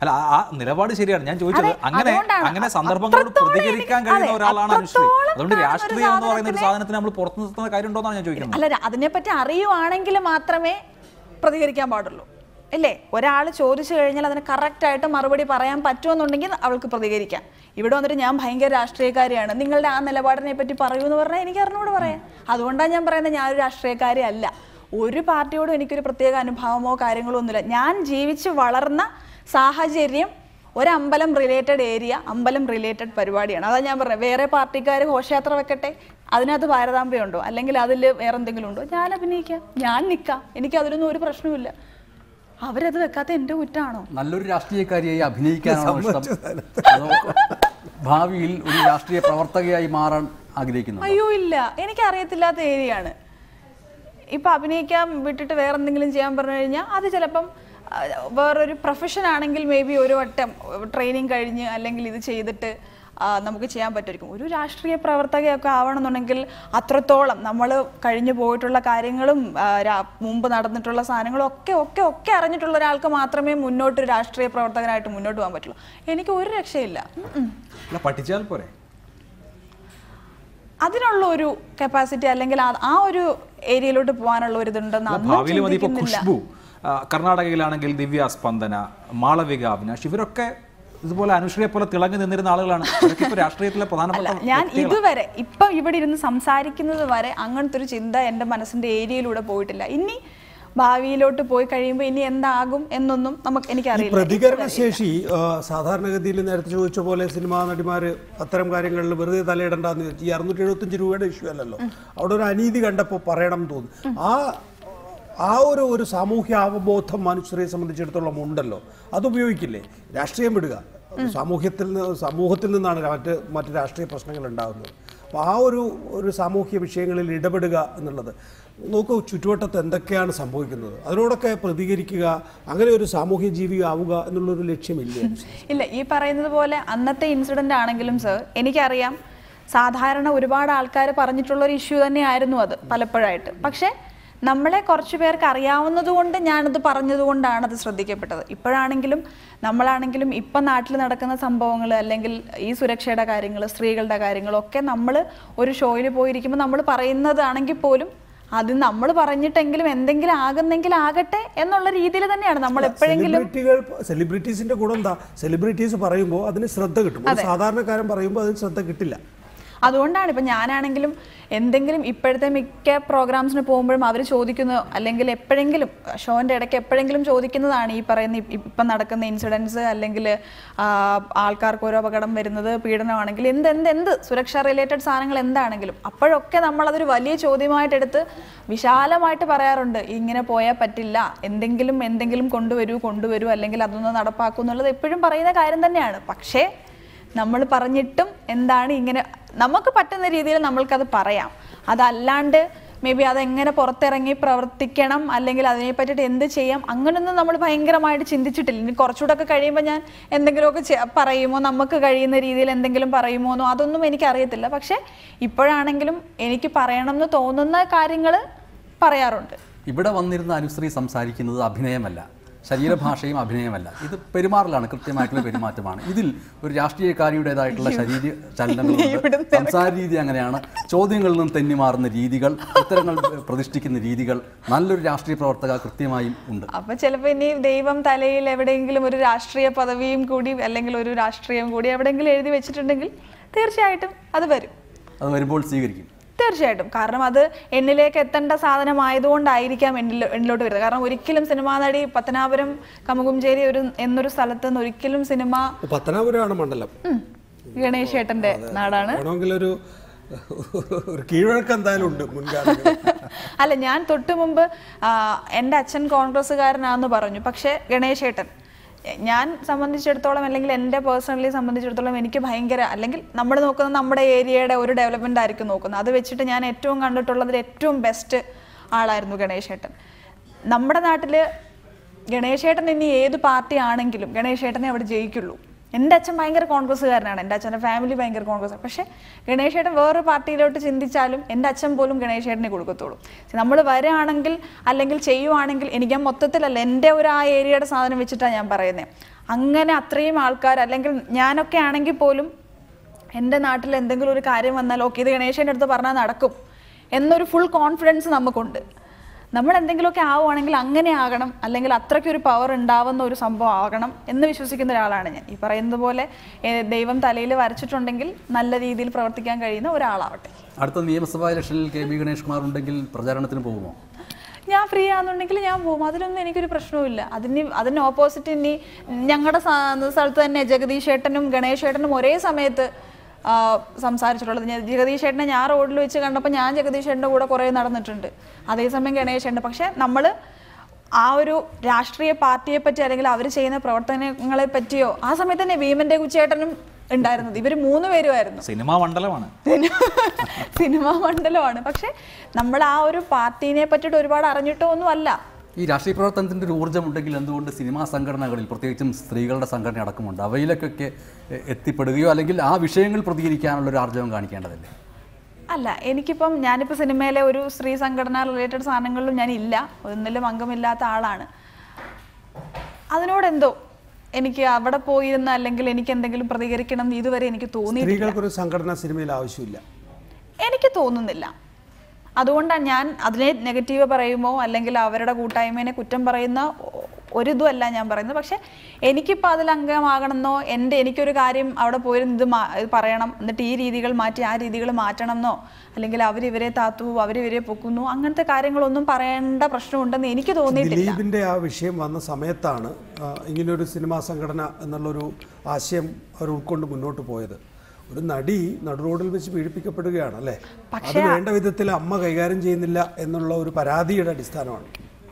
അല്ല ആ- ആ നിലപാട് ശരിയാണ് ഞാൻ ചോദിച്ചത് അതെ, അങ്ങനെ അതുകൊണ്ടാണ്. അങ്ങനെ സന്ദർഭങ്ങളോട് അത്രത്തോളം പ്രതികരിക്കാൻ എനിക്ക് കഴിയുന്ന അതെ, ഒരാളാണ് അനുശ്രീ അത്രത്തോളം അതുകൊണ്ട് കാണുന്ന ഒരു രാഷ്ട്രീയം എന്ന് പറയുന്ന ഒരു സാധനത്തിനെ- സാധനത്തിന് നമ്മൾ പുറത്തു നിർത്തുന്ന കാര്യമുണ്ടോന്നാണ് ഞാൻ ചോദിക്കുന്നത് അല്ല അതിനെപ്പറ്റി അറിയുവാണെങ്കിൽ മാത്രമേ പ്രതികരിക്കാൻ പാടുള്ളൂ അല്ലേ ഒരാൾ ചോദിച്ചു കഴിഞ്ഞാൽ അതിന് കറക്റ്റായിട്ട് മറുപടി പറയാൻ പറ്റുമെന്നുണ്ടെങ്കിൽ അവൾക്ക് പ്രതികരിക്കാം ഇവിടെ വന്നിട്ട് ഞാൻ ഭയങ്കര രാഷ്ട്രീയക്കാരിയാണ് നിങ്ങളുടെ ആ നിലപാടിനെ പറ്റി പറയൂ എന്ന് പറഞ്ഞാൽ എനിക്ക് അറിഞ്ഞൂടെ പറയാം അതുകൊണ്ടാണ് ഞാൻ പറയുന്നത് ഞാനൊരു രാഷ്ട്രീയക്കാരി അല്ല ഒരു പാർട്ടിയോടും എനിക്കൊരു പ്രത്യേക അനുഭവമോ കാര്യങ്ങളോ ഒന്നുമില്ല ഞാൻ ജീവിച്ച് വളർന്ന സാഹചര്യം ഒരമ്പലം റിലേറ്റഡ് ഏരിയ അമ്പലം റിലേറ്റഡ് പരിപാടിയാണ് അതാ ഞാൻ പറഞ്ഞത് വേറെ പാർട്ടിക്കാർ ഘോഷയാത്ര വെക്കട്ടെ അതിനകത്ത് ഭാരതാംബയുണ്ടോ അല്ലെങ്കിൽ അതിൽ വേറെ എന്തെങ്കിലും ഉണ്ടോ ഞാൻ അഭിനയിക്കാം ഞാൻ നിൽക്കാം എനിക്ക് അതിലൊന്നും ഒരു പ്രശ്നവുമില്ല അവരത് വെക്കാത്ത എൻ്റെ കുറ്റാണോ നല്ലൊരു രാഷ്ട്രീയക്കാരിയായി അഭിനയിക്കാനാണോ ഇഷ്ടം അതോ ഭാവിയിൽ ഒരു രാഷ്ട്രീയ പ്രവർത്തകയായി മാറാൻ ആഗ്രഹിക്കുന്നു അയ്യോ ഇല്ല എനിക്ക് അറിയത്തില്ലാത്ത ഏരിയയാണ് ഇപ്പൊ അഭിനയിക്കാൻ വിട്ടിട്ട് വേറെ എന്തെങ്കിലും ചെയ്യാൻ പറഞ്ഞു കഴിഞ്ഞാൽ അത് ചിലപ്പം ആ, വേറൊരു പ്രൊഫഷൻ ആണെങ്കിൽ മേ ബി ഒരു വട്ടം ട്രെയിനിങ് കഴിഞ്ഞ് അല്ലെങ്കിൽ ഇത് ചെയ്തിട്ട് ആ, നമുക്ക് ചെയ്യാൻ പറ്റുമായിരിക്കും ഒരു രാഷ്ട്രീയ പ്രവർത്തകയൊക്കെ ആവണമെന്നുണ്ടെങ്കിൽ അത്രത്തോളം നമ്മൾ കഴിഞ്ഞു പോയിട്ടുള്ള കാര്യങ്ങളും ആ, രാ- മുമ്പ് നടന്നിട്ടുള്ള സാധനങ്ങളും ഒക്കെ ഒക്കെ ഒക്കെ അറിഞ്ഞിട്ടുള്ള ഒരാൾക്ക് മാത്രമേ മുന്നോട്ട് ഒരു രാഷ്ട്രീയ പ്രവർത്തകനായിട്ട് മുന്നോട്ട് പോകാൻ പറ്റുള്ളൂ എനിക്ക് ഒരു രക്ഷയില്ല ഉം ഉം. അല്ല പഠിച്ചാൽ പോരെ അതിനുള്ള ഒരു കപ്പാസിറ്റി അല്ലെങ്കിൽ ആ- ആ ഒരു ഏരിയയിലോട്ട് പോകാനുള്ള ഒരു ഇതുണ്ടെന്ന് അല്ല, അന്നും ഭാവിയിൽ മതി ഇപ്പൊ ചിന്തിക്കുന്നില്ല. ഖുഷ്ബു ആ, കർണാടകയിലാണെങ്കിൽ ദിവ്യ സ്പന്ദന മാളവിക അവിനാഷ് ഇവരൊക്കെ ഇതുപോലെ അനുശ്രീയെ പോലെ തിളങ്ങി നിന്നിരുന്ന ആളുകളാണ് അവരൊക്കെ ഇപ്പൊ രാഷ്ട്രീയത്തിലെ പ്രധാനപ്പെട്ട അല്ല ഞാൻ വ്യക്തികളാണ്. ഇതുവരെ ഇപ്പം ഇവിടെ ഇരുന്ന് സംസാരിക്കുന്നത് വരെ അങ്ങനത്തെ ഒരു ചിന്ത എൻ്റെ മനസ്സിന്റെ ഏരിയയിലൂടെ പോയിട്ടില്ല ഇനി ഭാവിയിലോട്ട് പോയി കഴിയുമ്പോൾ ഇനി എന്താകും എന്നൊന്നും നമുക്ക് ഈ എനിക്കറിയില്ല പ്രതികരണ ശേഷി ആ, സാധാരണഗതിയിൽ നേരത്തെ ചോദിച്ച പോലെ സിനിമാ നടിമാർ അത്തരം കാര്യങ്ങളിൽ വെറുതെ തലയിടണ്ടെന്ന് ചോദിച്ചു ഈ അറുന്നൂറ്റി എഴുപത്തഞ്ച് രൂപയുടെ ഇഷ്യൂ അല്ലല്ലോ അവിടെ ഒരു അനീതി കണ്ടപ്പോൾ പറയണം എന്ന് തോന്നി ആ ആ ഒരു ഒരു സാമൂഹ്യ അവബോധം മനുഷ്യരെ സംബന്ധിച്ചിടത്തോളം ഉണ്ടല്ലോ അത് ഉപയോഗിക്കില്ലേ രാഷ്ട്രീയം വിടുക സാമൂഹ്യത്തിൽ നിന്ന് സമൂഹത്തിൽ നിന്നാണ് മറ്റ് മറ്റ് രാഷ്ട്രീയ പ്രശ്നങ്ങൾ ഉണ്ടാകുന്നത് അപ്പോൾ ആ ഒരു ഒരു സാമൂഹ്യ വിഷയങ്ങളിൽ ഇടപെടുക എന്നുള്ളത് നോക്കൂ ചുറ്റുവട്ടത്ത് എന്തൊക്കെയാണ് സംഭവിക്കുന്നത് അതിനോടൊക്കെ പ്രതികരിക്കുക അങ്ങനെ ഒരു സാമൂഹ്യ ജീവി ആവുക എന്നുള്ളൊരു ലക്ഷ്യമില്ലേ ഇല്ല ഈ പറയുന്നത് പോലെ അന്നത്തെ ഇൻസിഡന്റ് ആണെങ്കിലും സർ എനിക്കറിയാം സാധാരണ ഒരുപാട് ആൾക്കാർ പറഞ്ഞിട്ടുള്ള ഒരു ഇഷ്യൂ തന്നെയായിരുന്നു അത് പലപ്പോഴായിട്ട് പക്ഷേ നമ്മളെ കുറച്ച് പേർക്ക് അറിയാവുന്നത് കൊണ്ട് ഞാനത് പറഞ്ഞതുകൊണ്ടാണ് അത് ശ്രദ്ധിക്കപ്പെട്ടത് ഇപ്പോഴാണെങ്കിലും നമ്മളാണെങ്കിലും ഇപ്പം നാട്ടിൽ നടക്കുന്ന സംഭവങ്ങൾ അല്ലെങ്കിൽ ഈ സുരക്ഷയുടെ കാര്യങ്ങൾ സ്ത്രീകളുടെ കാര്യങ്ങളൊക്കെ നമ്മൾ ഒരു ഷോയിൽ പോയിരിക്കുമ്പോൾ നമ്മൾ പറയുന്നതാണെങ്കിൽ പോലും അത് നമ്മൾ പറഞ്ഞിട്ടെങ്കിലും എന്തെങ്കിലും ആകുന്നെങ്കിൽ ആകട്ടെ എന്നുള്ള രീതിയിൽ തന്നെയാണ് നമ്മൾ എപ്പോഴെങ്കിലും സെലിബ്രിറ്റികൾ സെലിബ്രിറ്റീസിന്റെ ഗുണം എന്താ സെലിബ്രിറ്റീസ് പറയുമ്പോൾ അതിന് ശ്രദ്ധ കിട്ടും ഒരു സാധാരണക്കാരൻ പറയുമ്പോൾ അതിന് ശ്രദ്ധ കിട്ടില്ല അതുകൊണ്ടാണ് ഇപ്പം ഞാനാണെങ്കിലും എന്തെങ്കിലും ഇപ്പോഴത്തെ മിക്ക പ്രോഗ്രാംസിന് പോകുമ്പോഴും അവർ ചോദിക്കുന്നു അല്ലെങ്കിൽ എപ്പോഴെങ്കിലും ഷോൻ്റെ ഇടയ്ക്ക് എപ്പോഴെങ്കിലും ചോദിക്കുന്നതാണ് ഈ പറയുന്ന ഇ- ഇപ്പം നടക്കുന്ന ഇൻസിഡൻസ് അല്ലെങ്കിൽ ആ, ആൾക്കാർക്ക് ഓരോ അപകടം വരുന്നത് പീഡനമാണെങ്കിൽ എന്ത് എന്ത് എന്ത് സുരക്ഷ റിലേറ്റഡ് സാധനങ്ങൾ എന്താണെങ്കിലും അപ്പോഴൊക്കെ നമ്മളതൊരു വലിയ ചോദ്യമായിട്ട് എടുത്ത് വിശാലമായിട്ട് പറയാറുണ്ട് ഇങ്ങനെ പോയാൽ പറ്റില്ല എന്തെങ്കിലും എന്തെങ്കിലും കൊണ്ടുവരൂ കൊണ്ടുവരൂ അല്ലെങ്കിൽ അതൊന്ന് നടപ്പാക്കൂ എന്നുള്ളത് എപ്പോഴും പറയുന്ന കാര്യം തന്നെയാണ് പക്ഷേ നമ്മൾ പറഞ്ഞിട്ടും എന്താണ് ഇങ്ങനെ നമുക്ക് പറ്റുന്ന രീതിയിൽ നമ്മൾക്കത് പറയാം അതല്ലാണ്ട് മേ ബി അതെങ്ങനെ പുറത്തിറങ്ങി പ്രവർത്തിക്കണം അല്ലെങ്കിൽ അതിനെ പറ്റിയിട്ട് എന്ത് ചെയ്യാം അങ്ങനൊന്നും നമ്മൾ ഭയങ്കരമായിട്ട് ചിന്തിച്ചിട്ടില്ല ഇനി കുറച്ചുകൂടെ ഒക്കെ കഴിയുമ്പോൾ ഞാൻ എന്തെങ്കിലുമൊക്കെ ചെ- പറയുമോ നമുക്ക് കഴിയുന്ന രീതിയിൽ എന്തെങ്കിലും പറയുമോ എന്നോ അതൊന്നും എനിക്കറിയത്തില്ല പക്ഷേ ഇപ്പോഴാണെങ്കിലും എനിക്ക് പറയണം എന്ന് തോന്നുന്ന കാര്യങ്ങൾ പറയാറുണ്ട് ഇവിടെ വന്നിരുന്ന അനുശ്രീ സംസാരിക്കുന്നത് അഭിനയമല്ല ശരീരഭാഷയും അഭിനയമല്ല ഇത് പെരുമാറലാണ് കൃത്യമായിട്ടുള്ള പെരുമാറ്റമാണ് ഇതിൽ ഒരു രാഷ്ട്രീയക്കാരിയുടേതായിട്ടുള്ള ശരീര ചലനങ്ങളുണ്ട് സംസാര രീതി അങ്ങനെയാണ് ചോദ്യങ്ങളിൽ നിന്നും തെന്നിമാറുന്ന രീതികൾ ഉത്തരങ്ങൾ പ്രതിഷ്ഠിക്കുന്ന രീതികൾ നല്ലൊരു രാഷ്ട്രീയ പ്രവർത്തക കൃത്യമായും ഉണ്ട് അപ്പൊ ചിലപ്പോൾ ഇനി ദൈവം തലയിൽ എവിടെയെങ്കിലും ഒരു രാഷ്ട്രീയ പദവിയും കൂടി അല്ലെങ്കിൽ ഒരു രാഷ്ട്രീയം കൂടി എവിടെയെങ്കിലും എഴുതി വെച്ചിട്ടുണ്ടെങ്കിൽ തീർച്ചയായിട്ടും അത് വരും അത് വരുമ്പോൾ സ്വീകരിക്കും തീർച്ചയായിട്ടും കാരണം അത് എന്നിലേക്ക് എത്തേണ്ട സാധനമായതുകൊണ്ടായിരിക്കാം എന്നിൽ എന്നിലോട്ട് വരുന്നത് കാരണം ഒരിക്കലും സിനിമാ നടി പത്തനാപുരം കമുകുംചേരി ഒരു എന്നൊരു സ്ഥലത്ത് നിന്ന് ഒരിക്കലും സിനിമ പത്തനാപുരമാണ് മണ്ഡലം ഉം, ഗണേഷ് ഏട്ടന്റെ നാടാണ് വേണമെങ്കിൽ ഒരു ഒരു കീഴ്വഴക്കം എന്തായാലും ഉണ്ട് മുൻകാലങ്ങളിൽ അല്ല ഞാൻ തൊട്ടു മുമ്പ് ആ, എൻ്റെ അച്ഛൻ കോൺഗ്രസ്സുകാരനാന്ന് പറഞ്ഞു പക്ഷേ ഗണേശേട്ടൻ എ- ഞാൻ സംബന്ധിച്ചിടത്തോളം അല്ലെങ്കിൽ എൻ്റെ പേഴ്സണലി സംബന്ധിച്ചിടത്തോളം എനിക്ക് ഭയങ്കര അല്ലെങ്കിൽ നമ്മൾ നോക്കുന്നത് നമ്മുടെ ഏരിയയുടെ ഒരു ഡെവലപ്മെൻ്റ് ആയിരിക്കും നോക്കുന്നത് അത് വെച്ചിട്ട് ഞാൻ ഏറ്റവും കണ്ടിട്ടുള്ളതിൽ ഏറ്റവും ബെസ്റ്റ് ആളായിരുന്നു ഗണേശേട്ടൻ നമ്മുടെ നാട്ടിൽ ഗണേശേട്ടൻ ഇനി ഏത് പാർട്ടി ആണെങ്കിലും ഗണേശേട്ടനെ അവിടെ ജയിക്കുള്ളൂ എൻ്റെ അച്ഛൻ ഭയങ്കര കോൺഗ്രസ്സുകാരനാണ് എൻ്റെ അച്ഛൻ്റെ ഫാമിലി ഭയങ്കര കോൺഗ്രസ് പക്ഷേ ഗണേശേട്ടൻ വേറൊരു പാർട്ടിയിലോട്ട് ചിന്തിച്ചാലും എൻ്റെ അച്ഛൻ പോലും ഗണേശേട്ടനെ കൊടുക്കത്തുള്ളൂ നമ്മൾ വരികയാണെങ്കിൽ അല്ലെങ്കിൽ ചെയ്യുവാണെങ്കിൽ എനിക്ക് ഞാൻ മൊത്തത്തിലല്ല എൻ്റെ ഒരു ആ ഏരിയയുടെ സാധനം വെച്ചിട്ടാണ് ഞാൻ പറയുന്നത് അങ്ങനെ അത്രയും ആൾക്കാർ അല്ലെങ്കിൽ ഞാനൊക്കെ ആണെങ്കിൽ പോലും എൻ്റെ നാട്ടിൽ എന്തെങ്കിലും ഒരു കാര്യം വന്നാൽ ഓക്കെ ഇത് ഗണേശൻ്റെ അടുത്ത് പറഞ്ഞാൽ നടക്കും എന്നൊരു ഫുൾ കോൺഫിഡൻസ് നമുക്കുണ്ട് നമ്മൾ എന്തെങ്കിലുമൊക്കെ ആവുകയാണെങ്കിൽ അങ്ങനെ ആകണം അല്ലെങ്കിൽ അത്രയ്ക്കൊരു പവർ ഉണ്ടാവുന്ന ഒരു സംഭവം ആകണം എന്ന് വിശ്വസിക്കുന്ന ഒരാളാണ് ഞാൻ ഈ പറയുന്നത് പോലെ ഏഹ്, ദൈവം തലയിൽ വരച്ചിട്ടുണ്ടെങ്കിൽ നല്ല രീതിയിൽ പ്രവർത്തിക്കാൻ കഴിയുന്ന ഒരാളാവട്ടെ അടുത്ത നിയമസഭാ ഇലക്ഷനിൽ കെ ബി ഗണേഷ് കുമാർ ഉണ്ടെങ്കിൽ പ്രചാരണത്തിന് പോകുമോ ഞാൻ ഫ്രീ ആണെന്നുണ്ടെങ്കിൽ ഞാൻ പോകും അതിലൊന്നും എനിക്കൊരു പ്രശ്നവുമില്ല അതിന് അതിന് ഓപ്പോസിറ്റ് ഇനി ഞങ്ങളുടെ സ്ഥലത്ത് തന്നെ ജഗദീഷ് ഏട്ടനും ഗണേഷ് ഏട്ടനും ഒരേ സമയത്ത് ആ, സംസാരിച്ചിട്ടുള്ളത് ഞാൻ ജഗദീഷ് ഏട്ടനെ ഞാൻ റോഡിൽ വെച്ച് കണ്ടപ്പോൾ ഞാൻ ജഗദീഷ് ഏട്ടൻ്റെ കൂടെ കുറേ നടന്നിട്ടുണ്ട് അതേസമയം ഗണേഷ് ഏട്ടൻ പക്ഷേ നമ്മൾ ആ ഒരു രാഷ്ട്രീയ പാർട്ടിയെ പറ്റി അല്ലെങ്കിൽ അവർ ചെയ്യുന്ന പ്രവർത്തനങ്ങളെ പറ്റിയോ ആ സമയത്ത് തന്നെ ഭീമന്റെ കുച്ചേട്ടനും ഉണ്ടായിരുന്നത് ഇവർ മൂന്ന് പേരുമായിരുന്നു സിനിമാ മണ്ഡലമാണ് സിനിമാ മണ്ഡലമാണ് പക്ഷെ നമ്മൾ ആ ഒരു പാർട്ടീനെ പറ്റിയിട്ട് ഒരുപാട് അറിഞ്ഞിട്ടോ ഒന്നും അല്ല ഈ രാഷ്ട്രീയ പ്രവർത്തനത്തിൻ്റെ ഒരു ഊർജ്ജം ഉണ്ടെങ്കിൽ എന്തുകൊണ്ട് സിനിമാ സംഘടനകളിൽ പ്രത്യേകിച്ചും സ്ത്രീകളുടെ സംഘടന അടക്കമുണ്ട് അവയിലൊക്കെ എ- എത്തിപ്പെടുകയോ അല്ലെങ്കിൽ ആ വിഷയങ്ങൾ പ്രതികരിക്കാനുള്ള ഒരു ആർജവം കാണിക്കേണ്ടതല്ലേ അല്ല എനിക്കിപ്പം ഞാനിപ്പോൾ സിനിമയിലെ ഒരു സ്ത്രീ സംഘടന റിലേറ്റഡ് സാധനങ്ങളിലും ഞാൻ ഇല്ല ഒന്നിലും അംഗമില്ലാത്ത ആളാണ് അതിനോടെന്തോ എനിക്ക് അവിടെ പോയിരുന്ന അല്ലെങ്കിൽ എനിക്ക് എന്തെങ്കിലും പ്രതികരിക്കണം എന്ന് ഇതുവരെ എനിക്ക് തോന്നിയിട്ടില്ല സ്ത്രീകൾക്കൊരു സംഘടനാ സിനിമയിൽ ആവശ്യമില്ല എനിക്ക് തോന്നുന്നില്ല അതുകൊണ്ടാണ് ഞാൻ അതിനെ നെഗറ്റീവ് പറയുമോ അല്ലെങ്കിൽ അവരുടെ കൂട്ടായ്മേനെ കുറ്റം പറയുന്ന ഒ- ഒരിതുമല്ല ഞാൻ പറയുന്നത് പക്ഷെ എനിക്കിപ്പോൾ അതിൽ അംഗമാകണമെന്നോ എൻ്റെ എനിക്കൊരു കാര്യം അവിടെ പോയിരുന്ന് ഇത് മാ- ഇത് പറയണം എന്നിട്ട് ഈ രീതികൾ മാറ്റി ആ രീതികൾ മാറ്റണം എന്നോ അല്ലെങ്കിൽ അവരിവരെ താത്തു അവരിവരെ പൊക്കുന്നു അങ്ങനത്തെ കാര്യങ്ങളൊന്നും പറയേണ്ട പ്രശ്നമുണ്ടെന്ന് എനിക്ക് തോന്നിയിട്ടില്ല ദിലീപിന്റെ ആ വിഷയം വന്ന സമയത്താണ് ആ, ഇങ്ങനൊരു സിനിമാ സംഘടന എന്നുള്ളൊരു ആശയം അവർ ഉൾക്കൊണ്ട് മുന്നോട്ട് പോയത് ഒരു നടി നടുറോഡിൽ വെച്ച് പീഡിപ്പിക്കപ്പെടുകയാണ് അല്ലേ അത് വേണ്ട വിധത്തിൽ അമ്മ കൈകാര്യം ചെയ്യുന്നില്ല എന്നുള്ള ഒരു പരാതിയുടെ അടിസ്ഥാനമാണ്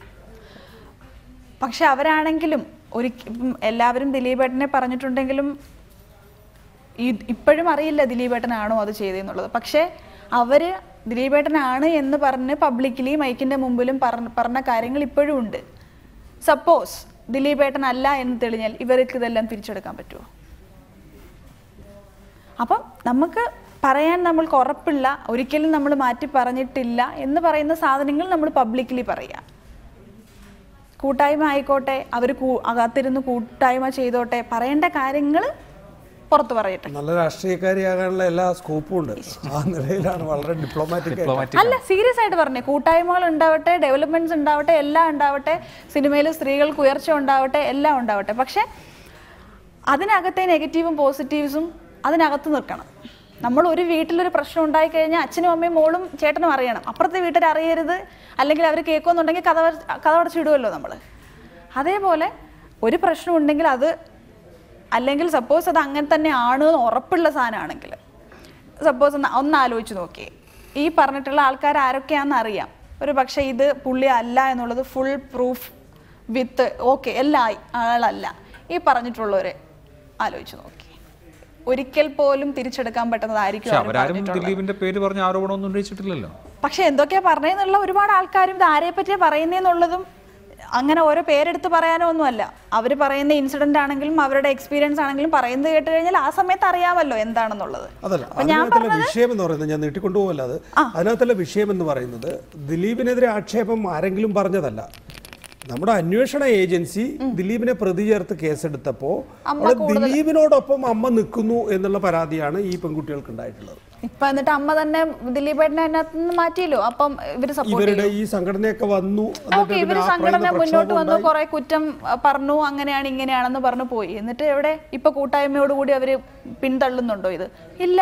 പക്ഷെ അവരാണെങ്കിലും ഒരിക്കലും എല്ലാവരും ദിലീപേട്ടനെ പറഞ്ഞിട്ടുണ്ടെങ്കിലും ഈ- ഇപ്പോഴും അറിയില്ല ദിലീപേട്ടനാണോ അത് ചെയ്തതെന്നുള്ളത് പക്ഷേ അവര് ദിലീപേട്ടനാണ് എന്ന് പറഞ്ഞ് പബ്ലിക്കലി മൈക്കിന്റെ മുമ്പിലും പറഞ്ഞ പറഞ്ഞ കാര്യങ്ങൾ ഇപ്പോഴും ഉണ്ട് സപ്പോസ് ദിലീപേട്ടൻ അല്ല എന്ന് തെളിഞ്ഞാൽ ഇവർക്ക് ഇതെല്ലാം തിരിച്ചെടുക്കാൻ പറ്റുമോ അപ്പം നമുക്ക് പറയാൻ നമ്മൾക്ക് ഉറപ്പില്ല ഒരിക്കലും നമ്മൾ മാറ്റി പറഞ്ഞിട്ടില്ല എന്ന് പറയുന്ന സാധനങ്ങൾ നമ്മൾ പബ്ലിക്കലി പറയാം കൂട്ടായ്മ ആയിക്കോട്ടെ അവർ അകത്തിരുന്ന് കൂട്ടായ്മ ചെയ്തോട്ടെ പറയേണ്ട കാര്യങ്ങൾ പുറത്ത് പറയട്ടെ നല്ല രാഷ്ട്രീയക്കാരിയാകാനുള്ള എല്ലാ സ്കോപ്പും ഉണ്ട് ആ നിലയിലാണ് വളരെ ഡിപ്ലോമാറ്റിക് ഡിപ്ലോമാറ്റിക് അല്ല സീരിയസ് ആയിട്ട് പറഞ്ഞേ കൂട്ടായ്മകൾ ഉണ്ടാവട്ടെ ഡെവലപ്മെന്റ്സ് ഉണ്ടാവട്ടെ എല്ലാം ഉണ്ടാവട്ടെ സിനിമയിൽ സ്ത്രീകൾക്ക് ഉയർച്ച ഉണ്ടാവട്ടെ എല്ലാം ഉണ്ടാവട്ടെ പക്ഷെ അതിനകത്തെ നെഗറ്റീവും പോസിറ്റീവ്സും അതിനകത്ത് നിൽക്കണം നമ്മൾ ഒരു വീട്ടിലൊരു പ്രശ്നം ഉണ്ടായി കഴിഞ്ഞാൽ അച്ഛനും അമ്മയും മോളും ചേട്ടനും അറിയണം അപ്പുറത്തെ വീട്ടിൽ അറിയരുത് അല്ലെങ്കിൽ അവർ കേൾക്കുമെന്നുണ്ടെങ്കിൽ കഥ കഥ അടച്ചിടുമല്ലോ നമ്മൾ അതേപോലെ ഒരു പ്രശ്നം ഉണ്ടെങ്കിൽ അത് അല്ലെങ്കിൽ സപ്പോസ് അത് അങ്ങനെ തന്നെ ആണ് എന്ന് ഉറപ്പുള്ള സാധനമാണെങ്കിൽ സപ്പോസ് ഒന്ന് ഒന്ന് ആലോചിച്ച് നോക്കിയേ ഈ പറഞ്ഞിട്ടുള്ള ആൾക്കാർ ആരൊക്കെയാണെന്ന് അറിയാം ഒരു പക്ഷേ ഇത് പുള്ളി അല്ല എന്നുള്ളത് ഫുൾ പ്രൂഫ് വിത്ത് ഓക്കെ എല്ലാ ആളല്ല ഈ പറഞ്ഞിട്ടുള്ളവരെ ആലോചിച്ച് നോക്കി ഒരിക്കൽ പോലും തിരിച്ചെടുക്കാൻ പറ്റുന്നതായിരിക്കും പക്ഷെ അവര് അവരാരും പറഞ്ഞിട്ടുള്ളത്. ദിലീപിന്റെ പേര് പറഞ്ഞ ആരോപണമൊന്നും ഉന്നയിച്ചിട്ടില്ലല്ലോ പക്ഷെ എന്തൊക്കെയാ പറഞ്ഞതെന്നുള്ള ഒരുപാട് ആൾക്കാരും ഇത് ആരെ പറ്റിയാ പറയുന്നതെന്നുള്ളതും അങ്ങനെ ഓരോ പേരെടുത്ത് പറയാനോ ഒന്നുമല്ല അവർ പറയുന്ന ഇൻസിഡന്റ് ആണെങ്കിലും അവരുടെ എക്സ്പീരിയൻസ് ആണെങ്കിലും പറയുന്നത് കേട്ട് കഴിഞ്ഞാൽ ആ സമയത്ത് അറിയാമല്ലോ എന്താണെന്നുള്ളത് അതല്ല അപ്പൊ ഞാൻ അതിനകത്തുള്ള വിഷയം എന്ന് പറയുന്നത് ഞാൻ നീട്ടിക്കൊണ്ടുപോകല്ല അത് അതിനകത്തുള്ള വിഷയം എന്ന് പറയുന്നത് ദിലീപിനെതിരെ ആക്ഷേപം ആരെങ്കിലും പറഞ്ഞതല്ല നമ്മുടെ അന്വേഷണ ഏജൻസി ദിലീപിനെ പ്രതി ചേർത്ത് കേസെടുത്തപ്പോൾ അവിടെ ദിലീപിനോടൊപ്പം അമ്മ നിൽക്കുന്നു എന്നുള്ള പരാതിയാണ് ഈ പെൺകുട്ടികൾക്ക് ഉണ്ടായിട്ടുള്ളത് ഇപ്പൊ എന്നിട്ട് അമ്മ തന്നെ ദിലീപേട്ടനെ അതിനകത്ത് നിന്ന് മാറ്റിയല്ലോ അപ്പം ഇവര് സപ്പോർട്ട് ഇവരുടെ ഈ സംഘടനയൊക്കെ വന്നു എന്നിട്ട് ഓക്കെ ഇവര് പിന്നെ ആ സംഘടന പറയുന്ന മുന്നോട്ട് പ്രക്ഷോഭം വന്നു കുറെ കുറ്റം അ, പറഞ്ഞു അങ്ങനെയാണ് ഇങ്ങനെയാണെന്ന് പറഞ്ഞു പോയി എന്നിട്ട് എവിടെ ഇപ്പൊ കൂട്ടായ്മയോടുകൂടി അവര് പിന്തള്ളുന്നുണ്ടോ ഇത് ഇല്ല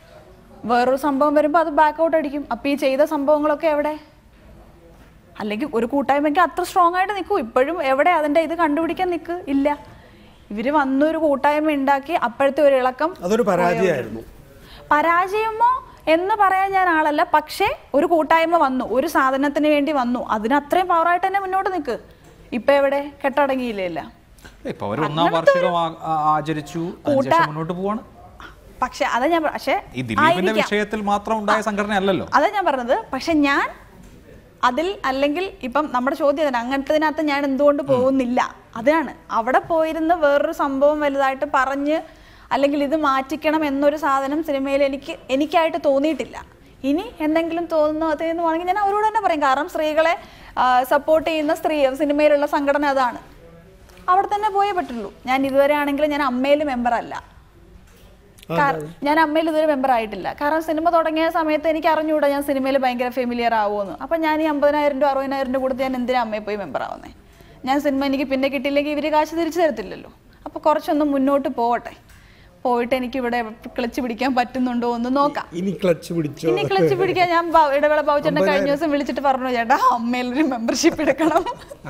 വേറൊരു സംഭവം വരുമ്പോൾ അത് ബാക്ക് ഔട്ട് അടിക്കും അപ്പൊ ഈ ചെയ്ത സംഭവങ്ങളൊക്കെ എവിടെ അല്ലെങ്കിൽ ഒരു കൂട്ടായ്മയ്ക്ക് അത്ര സ്ട്രോങ് ആയിട്ട് നിൽക്കൂ ഇപ്പോഴും എവിടെ അതിന്റെ ഇത് കണ്ടുപിടിക്കാൻ നിൽക്ക് ഇല്ല ഇവര് വന്നൊരു കൂട്ടായ്മ ഉണ്ടാക്കി അപ്പോഴത്തെ ഒരു ഇളക്കം അതൊരു പരാജയമായിരുന്നു പരാജയമോ എന്ന് പറയാൻ ഞാൻ ആളല്ല പക്ഷേ ഒരു കൂട്ടായ്മ വന്നു ഒരു സാധനത്തിന് വേണ്ടി വന്നു അതിന് അത്രയും പവറായിട്ട് തന്നെ മുന്നോട്ട് നിൽക്ക് ഇപ്പൊ എവിടെ കെട്ടടങ്ങിയില്ല ഇപ്പൊ അവർ ഒന്നാം വാർഷികം ആ- ആ- ആചരിച്ചു അതിനുശേഷം മുന്നോട്ട് പോവാണ് പക്ഷെ അതാ ഞാൻ പറ- പക്ഷേ ഈ ദിലീപിന്റെ ആയിരിക്കാം. വിഷയത്തിൽ മാത്രം ഉണ്ടായ സംഘടന അല്ലല്ലോ അതാ ഞാൻ പറഞ്ഞത് പക്ഷെ ഞാൻ അതിൽ അല്ലെങ്കിൽ ഇപ്പം നമ്മുടെ ചോദ്യം തന്നെ അങ്ങനത്തതിനകത്ത് ഞാൻ എന്തുകൊണ്ട് പോകുന്നില്ല അതാണ് അവിടെ പോയിരുന്ന് വേറൊരു സംഭവം വലുതായിട്ട് പറഞ്ഞ് അല്ലെങ്കിൽ ഇത് മാറ്റിക്കണം എന്നൊരു സാധനം സിനിമയിൽ എനിക്ക് എനിക്കായിട്ട് തോന്നിയിട്ടില്ല ഇനി എന്തെങ്കിലും തോന്നുന്നു അതെന്ന് വേണമെങ്കിൽ ഞാൻ അവരോട് തന്നെ പറയും കാരണം സ്ത്രീകളെ സപ്പോർട്ട് ചെയ്യുന്ന സ്ത്രീ സിനിമയിലുള്ള സംഘടന അതാണ് അവിടെ തന്നെ പോയേ പറ്റുള്ളൂ ഞാൻ ഇതുവരെ ആണെങ്കിലും ഞാൻ അമ്മയിൽ മെമ്പർ അല്ല കാര- ഞാൻ അമ്മയിൽ ഇതുവരെ മെമ്പർ ആയിട്ടില്ല കാരണം സിനിമ തുടങ്ങിയ സമയത്ത് എനിക്ക് അറിഞ്ഞുകൂടാ ഞാൻ സിനിമയിൽ ഭയങ്കര ഫെമിലിയർ ആവുമെന്ന് അപ്പം ഞാൻ ഈ അമ്പതിനായിരം രൂപ അറുപതിനായിരം രൂപ കൊടുത്ത് ഞാൻ എന്തിനാ അമ്മയിൽ പോയി മെമ്പർ ആവുന്നേ ഞാൻ സിനിമ എനിക്ക് പിന്നെ കിട്ടിയില്ലെങ്കിൽ ഇവർ കാശ് തിരിച്ചു തരത്തില്ലല്ലോ അപ്പോൾ കുറച്ചൊന്ന് മുന്നോട്ട് പോവട്ടെ പോയിട്ട് എനിക്ക് ഇവിടെ ക്ലച്ച് പിടിക്കാൻ പറ്റുന്നുണ്ടോ എന്ന് നോക്കാം ഇനി ക്ലച്ച് പിടിച്ചോ ഇനി ക്ലച്ച് പിടിക്കാൻ ഞാൻ ബ- ഇടവേള ബാബുചേട്ടനെ കഴിഞ്ഞ ദിവസം വിളിച്ചിട്ട് പറഞ്ഞു ചേട്ടാ അമ്മയിലൊരു മെമ്പർഷിപ്പ് എടുക്കണം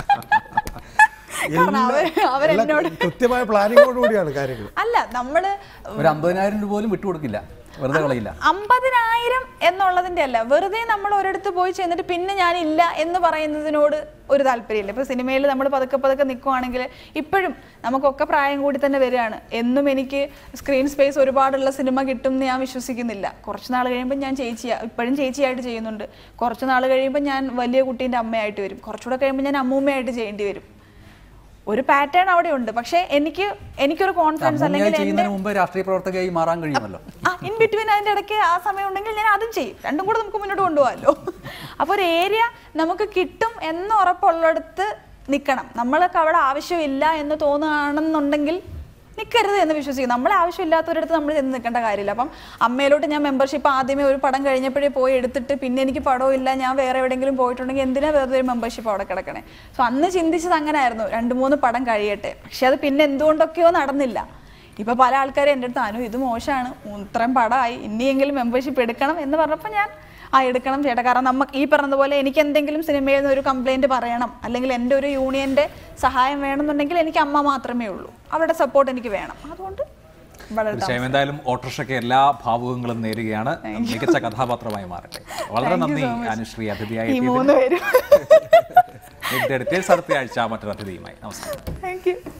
കാരണം അവർ എല്ലാം അവരെന്നോട് കൃത്യമായ പ്ലാനിങ്ങോട് കൂടിയാണ് കാര്യങ്ങൾ അല്ല നമ്മള് ഒരു അമ്പതിനായിരം രൂപ പോലും വിട്ടുകൊടുക്കില്ല വെറുതെ കളയില്ല അമ്പതിനായിരം എന്നുള്ളതിന്റെ അല്ല വെറുതെ നമ്മൾ ഒരിടത്ത് പോയി ചെന്നിട്ട് പിന്നെ ഞാനില്ല എന്ന് പറയുന്നതിനോട് ഒരു താല്പര്യമില്ല ഇപ്പൊ സിനിമയിൽ നമ്മൾ പതുക്കെ പതുക്കെ നിൽക്കുവാണെങ്കിൽ ഇപ്പോഴും നമുക്കൊക്കെ പ്രായം കൂടി തന്നെ വരികയാണ് എന്നും എനിക്ക് സ്ക്രീൻ സ്പേസ് ഒരുപാടുള്ള സിനിമ കിട്ടും എന്ന് ഞാൻ വിശ്വസിക്കുന്നില്ല കുറച്ച് നാൾ കഴിയുമ്പോൾ ഞാൻ ചേച്ചി ഇപ്പോഴും ചേച്ചിയായിട്ട് ചെയ്യുന്നുണ്ട് കുറച്ച് നാൾ കഴിയുമ്പോൾ ഞാൻ വലിയ കുട്ടീൻ്റെ അമ്മയായിട്ട് വരും കുറച്ചുകൂടെ കഴിയുമ്പോൾ ഞാൻ അമ്മൂമ്മയായിട്ട് ചെയ്യേണ്ടി വരും ഒരു പാറ്റേൺ അവിടെ ഉണ്ട് പക്ഷേ എനിക്ക് എനിക്കൊരു കോൺഫിഡൻസ് അല്ലെങ്കിൽ അമ്മൂമ്മയായി എൻ്റെ ചെയ്യുന്നതിന് മുമ്പ് രാഷ്ട്രീയ പ്രവർത്തകയായി മാറാൻ കഴിയുമല്ലോ ആ ഇൻ ബിറ്റ്വീൻ അതിൻ്റെ ഇടയ്ക്ക് ആ സമയം ഉണ്ടെങ്കിൽ ഞാൻ അതും ചെയ്യും രണ്ടും കൂടെ നമുക്ക് മുന്നോട്ട് കൊണ്ടുപോകാമല്ലോ അപ്പോൾ ഒരു ഏരിയ നമുക്ക് കിട്ടും എന്ന് ഉറപ്പുള്ളിടത്ത് നിൽക്കണം നമ്മൾക്ക് അവിടെ ആവശ്യമില്ല എന്ന് തോന്നുകയാണെന്നുണ്ടെങ്കിൽ നിൽക്കരുത് എന്ന് വിശ്വസിക്കും നമ്മളെ ആവശ്യമില്ലാത്തവരടുത്ത് നമ്മൾ ചെന്ന് നിൽക്കേണ്ട കാര്യമില്ല അപ്പം അമ്മയിലോട്ട് ഞാൻ മെമ്പർഷിപ്പ് ആദ്യമേ ഒരു പടം കഴിഞ്ഞപ്പോഴേ പോയി എടുത്തിട്ട് പിന്നെ എനിക്ക് പടവും ഇല്ല ഞാൻ വേറെ എവിടെയെങ്കിലും പോയിട്ടുണ്ടെങ്കിൽ എന്തിനാ വെറുതെ ഒരു മെമ്പർഷിപ്പ് അവിടെ കിടക്കണേ സോ അന്ന് ചിന്തിച്ചത് അങ്ങനെ ആയിരുന്നു രണ്ട് മൂന്ന് പടം കഴിയട്ടെ പക്ഷെ അത് പിന്നെ എന്തുകൊണ്ടൊക്കെയോ നടന്നില്ല ഇപ്പൊ പല ആൾക്കാരും എൻ്റെ അടുത്ത് അനു ഇത് മോശമാണ് ഇത്രയും പടമായി ഇനിയെങ്കിലും മെമ്പർഷിപ്പ് എടുക്കണം എന്ന് പറഞ്ഞപ്പോൾ ഞാൻ ആ എടുക്കണം ചേട്ടാ കാരണം നമുക്ക് ഈ പറഞ്ഞതുപോലെ എനിക്ക് എന്തെങ്കിലും സിനിമയിൽ നിന്ന് ഒരു കംപ്ലൈന്റ് പറയണം അല്ലെങ്കിൽ എൻ്റെ ഒരു യൂണിയന്റെ സഹായം വേണമെന്നുണ്ടെങ്കിൽ എനിക്ക് അമ്മ മാത്രമേ ഉള്ളൂ അവരുടെ സപ്പോർട്ട് എനിക്ക് വേണം അതുകൊണ്ട് വളരെ തീർച്ചയായും എന്തായാലും ഓട്ടോറിക്ഷയ്ക്ക് എല്ലാ ഭാവുകങ്ങളും നേരുകയാണ് മികച്ച കഥാപാത്രമായി മാറട്ടെ വളരെ നന്ദി അനുശ്രീ അതിഥിയായി ഈ മൂന്ന് പേരും ഡീറ്റെയിൽസ് അടുത്ത ആഴ്ച മറ്റൊരു അതിഥിയുമായി നമസ്കാരം താങ്ക് യു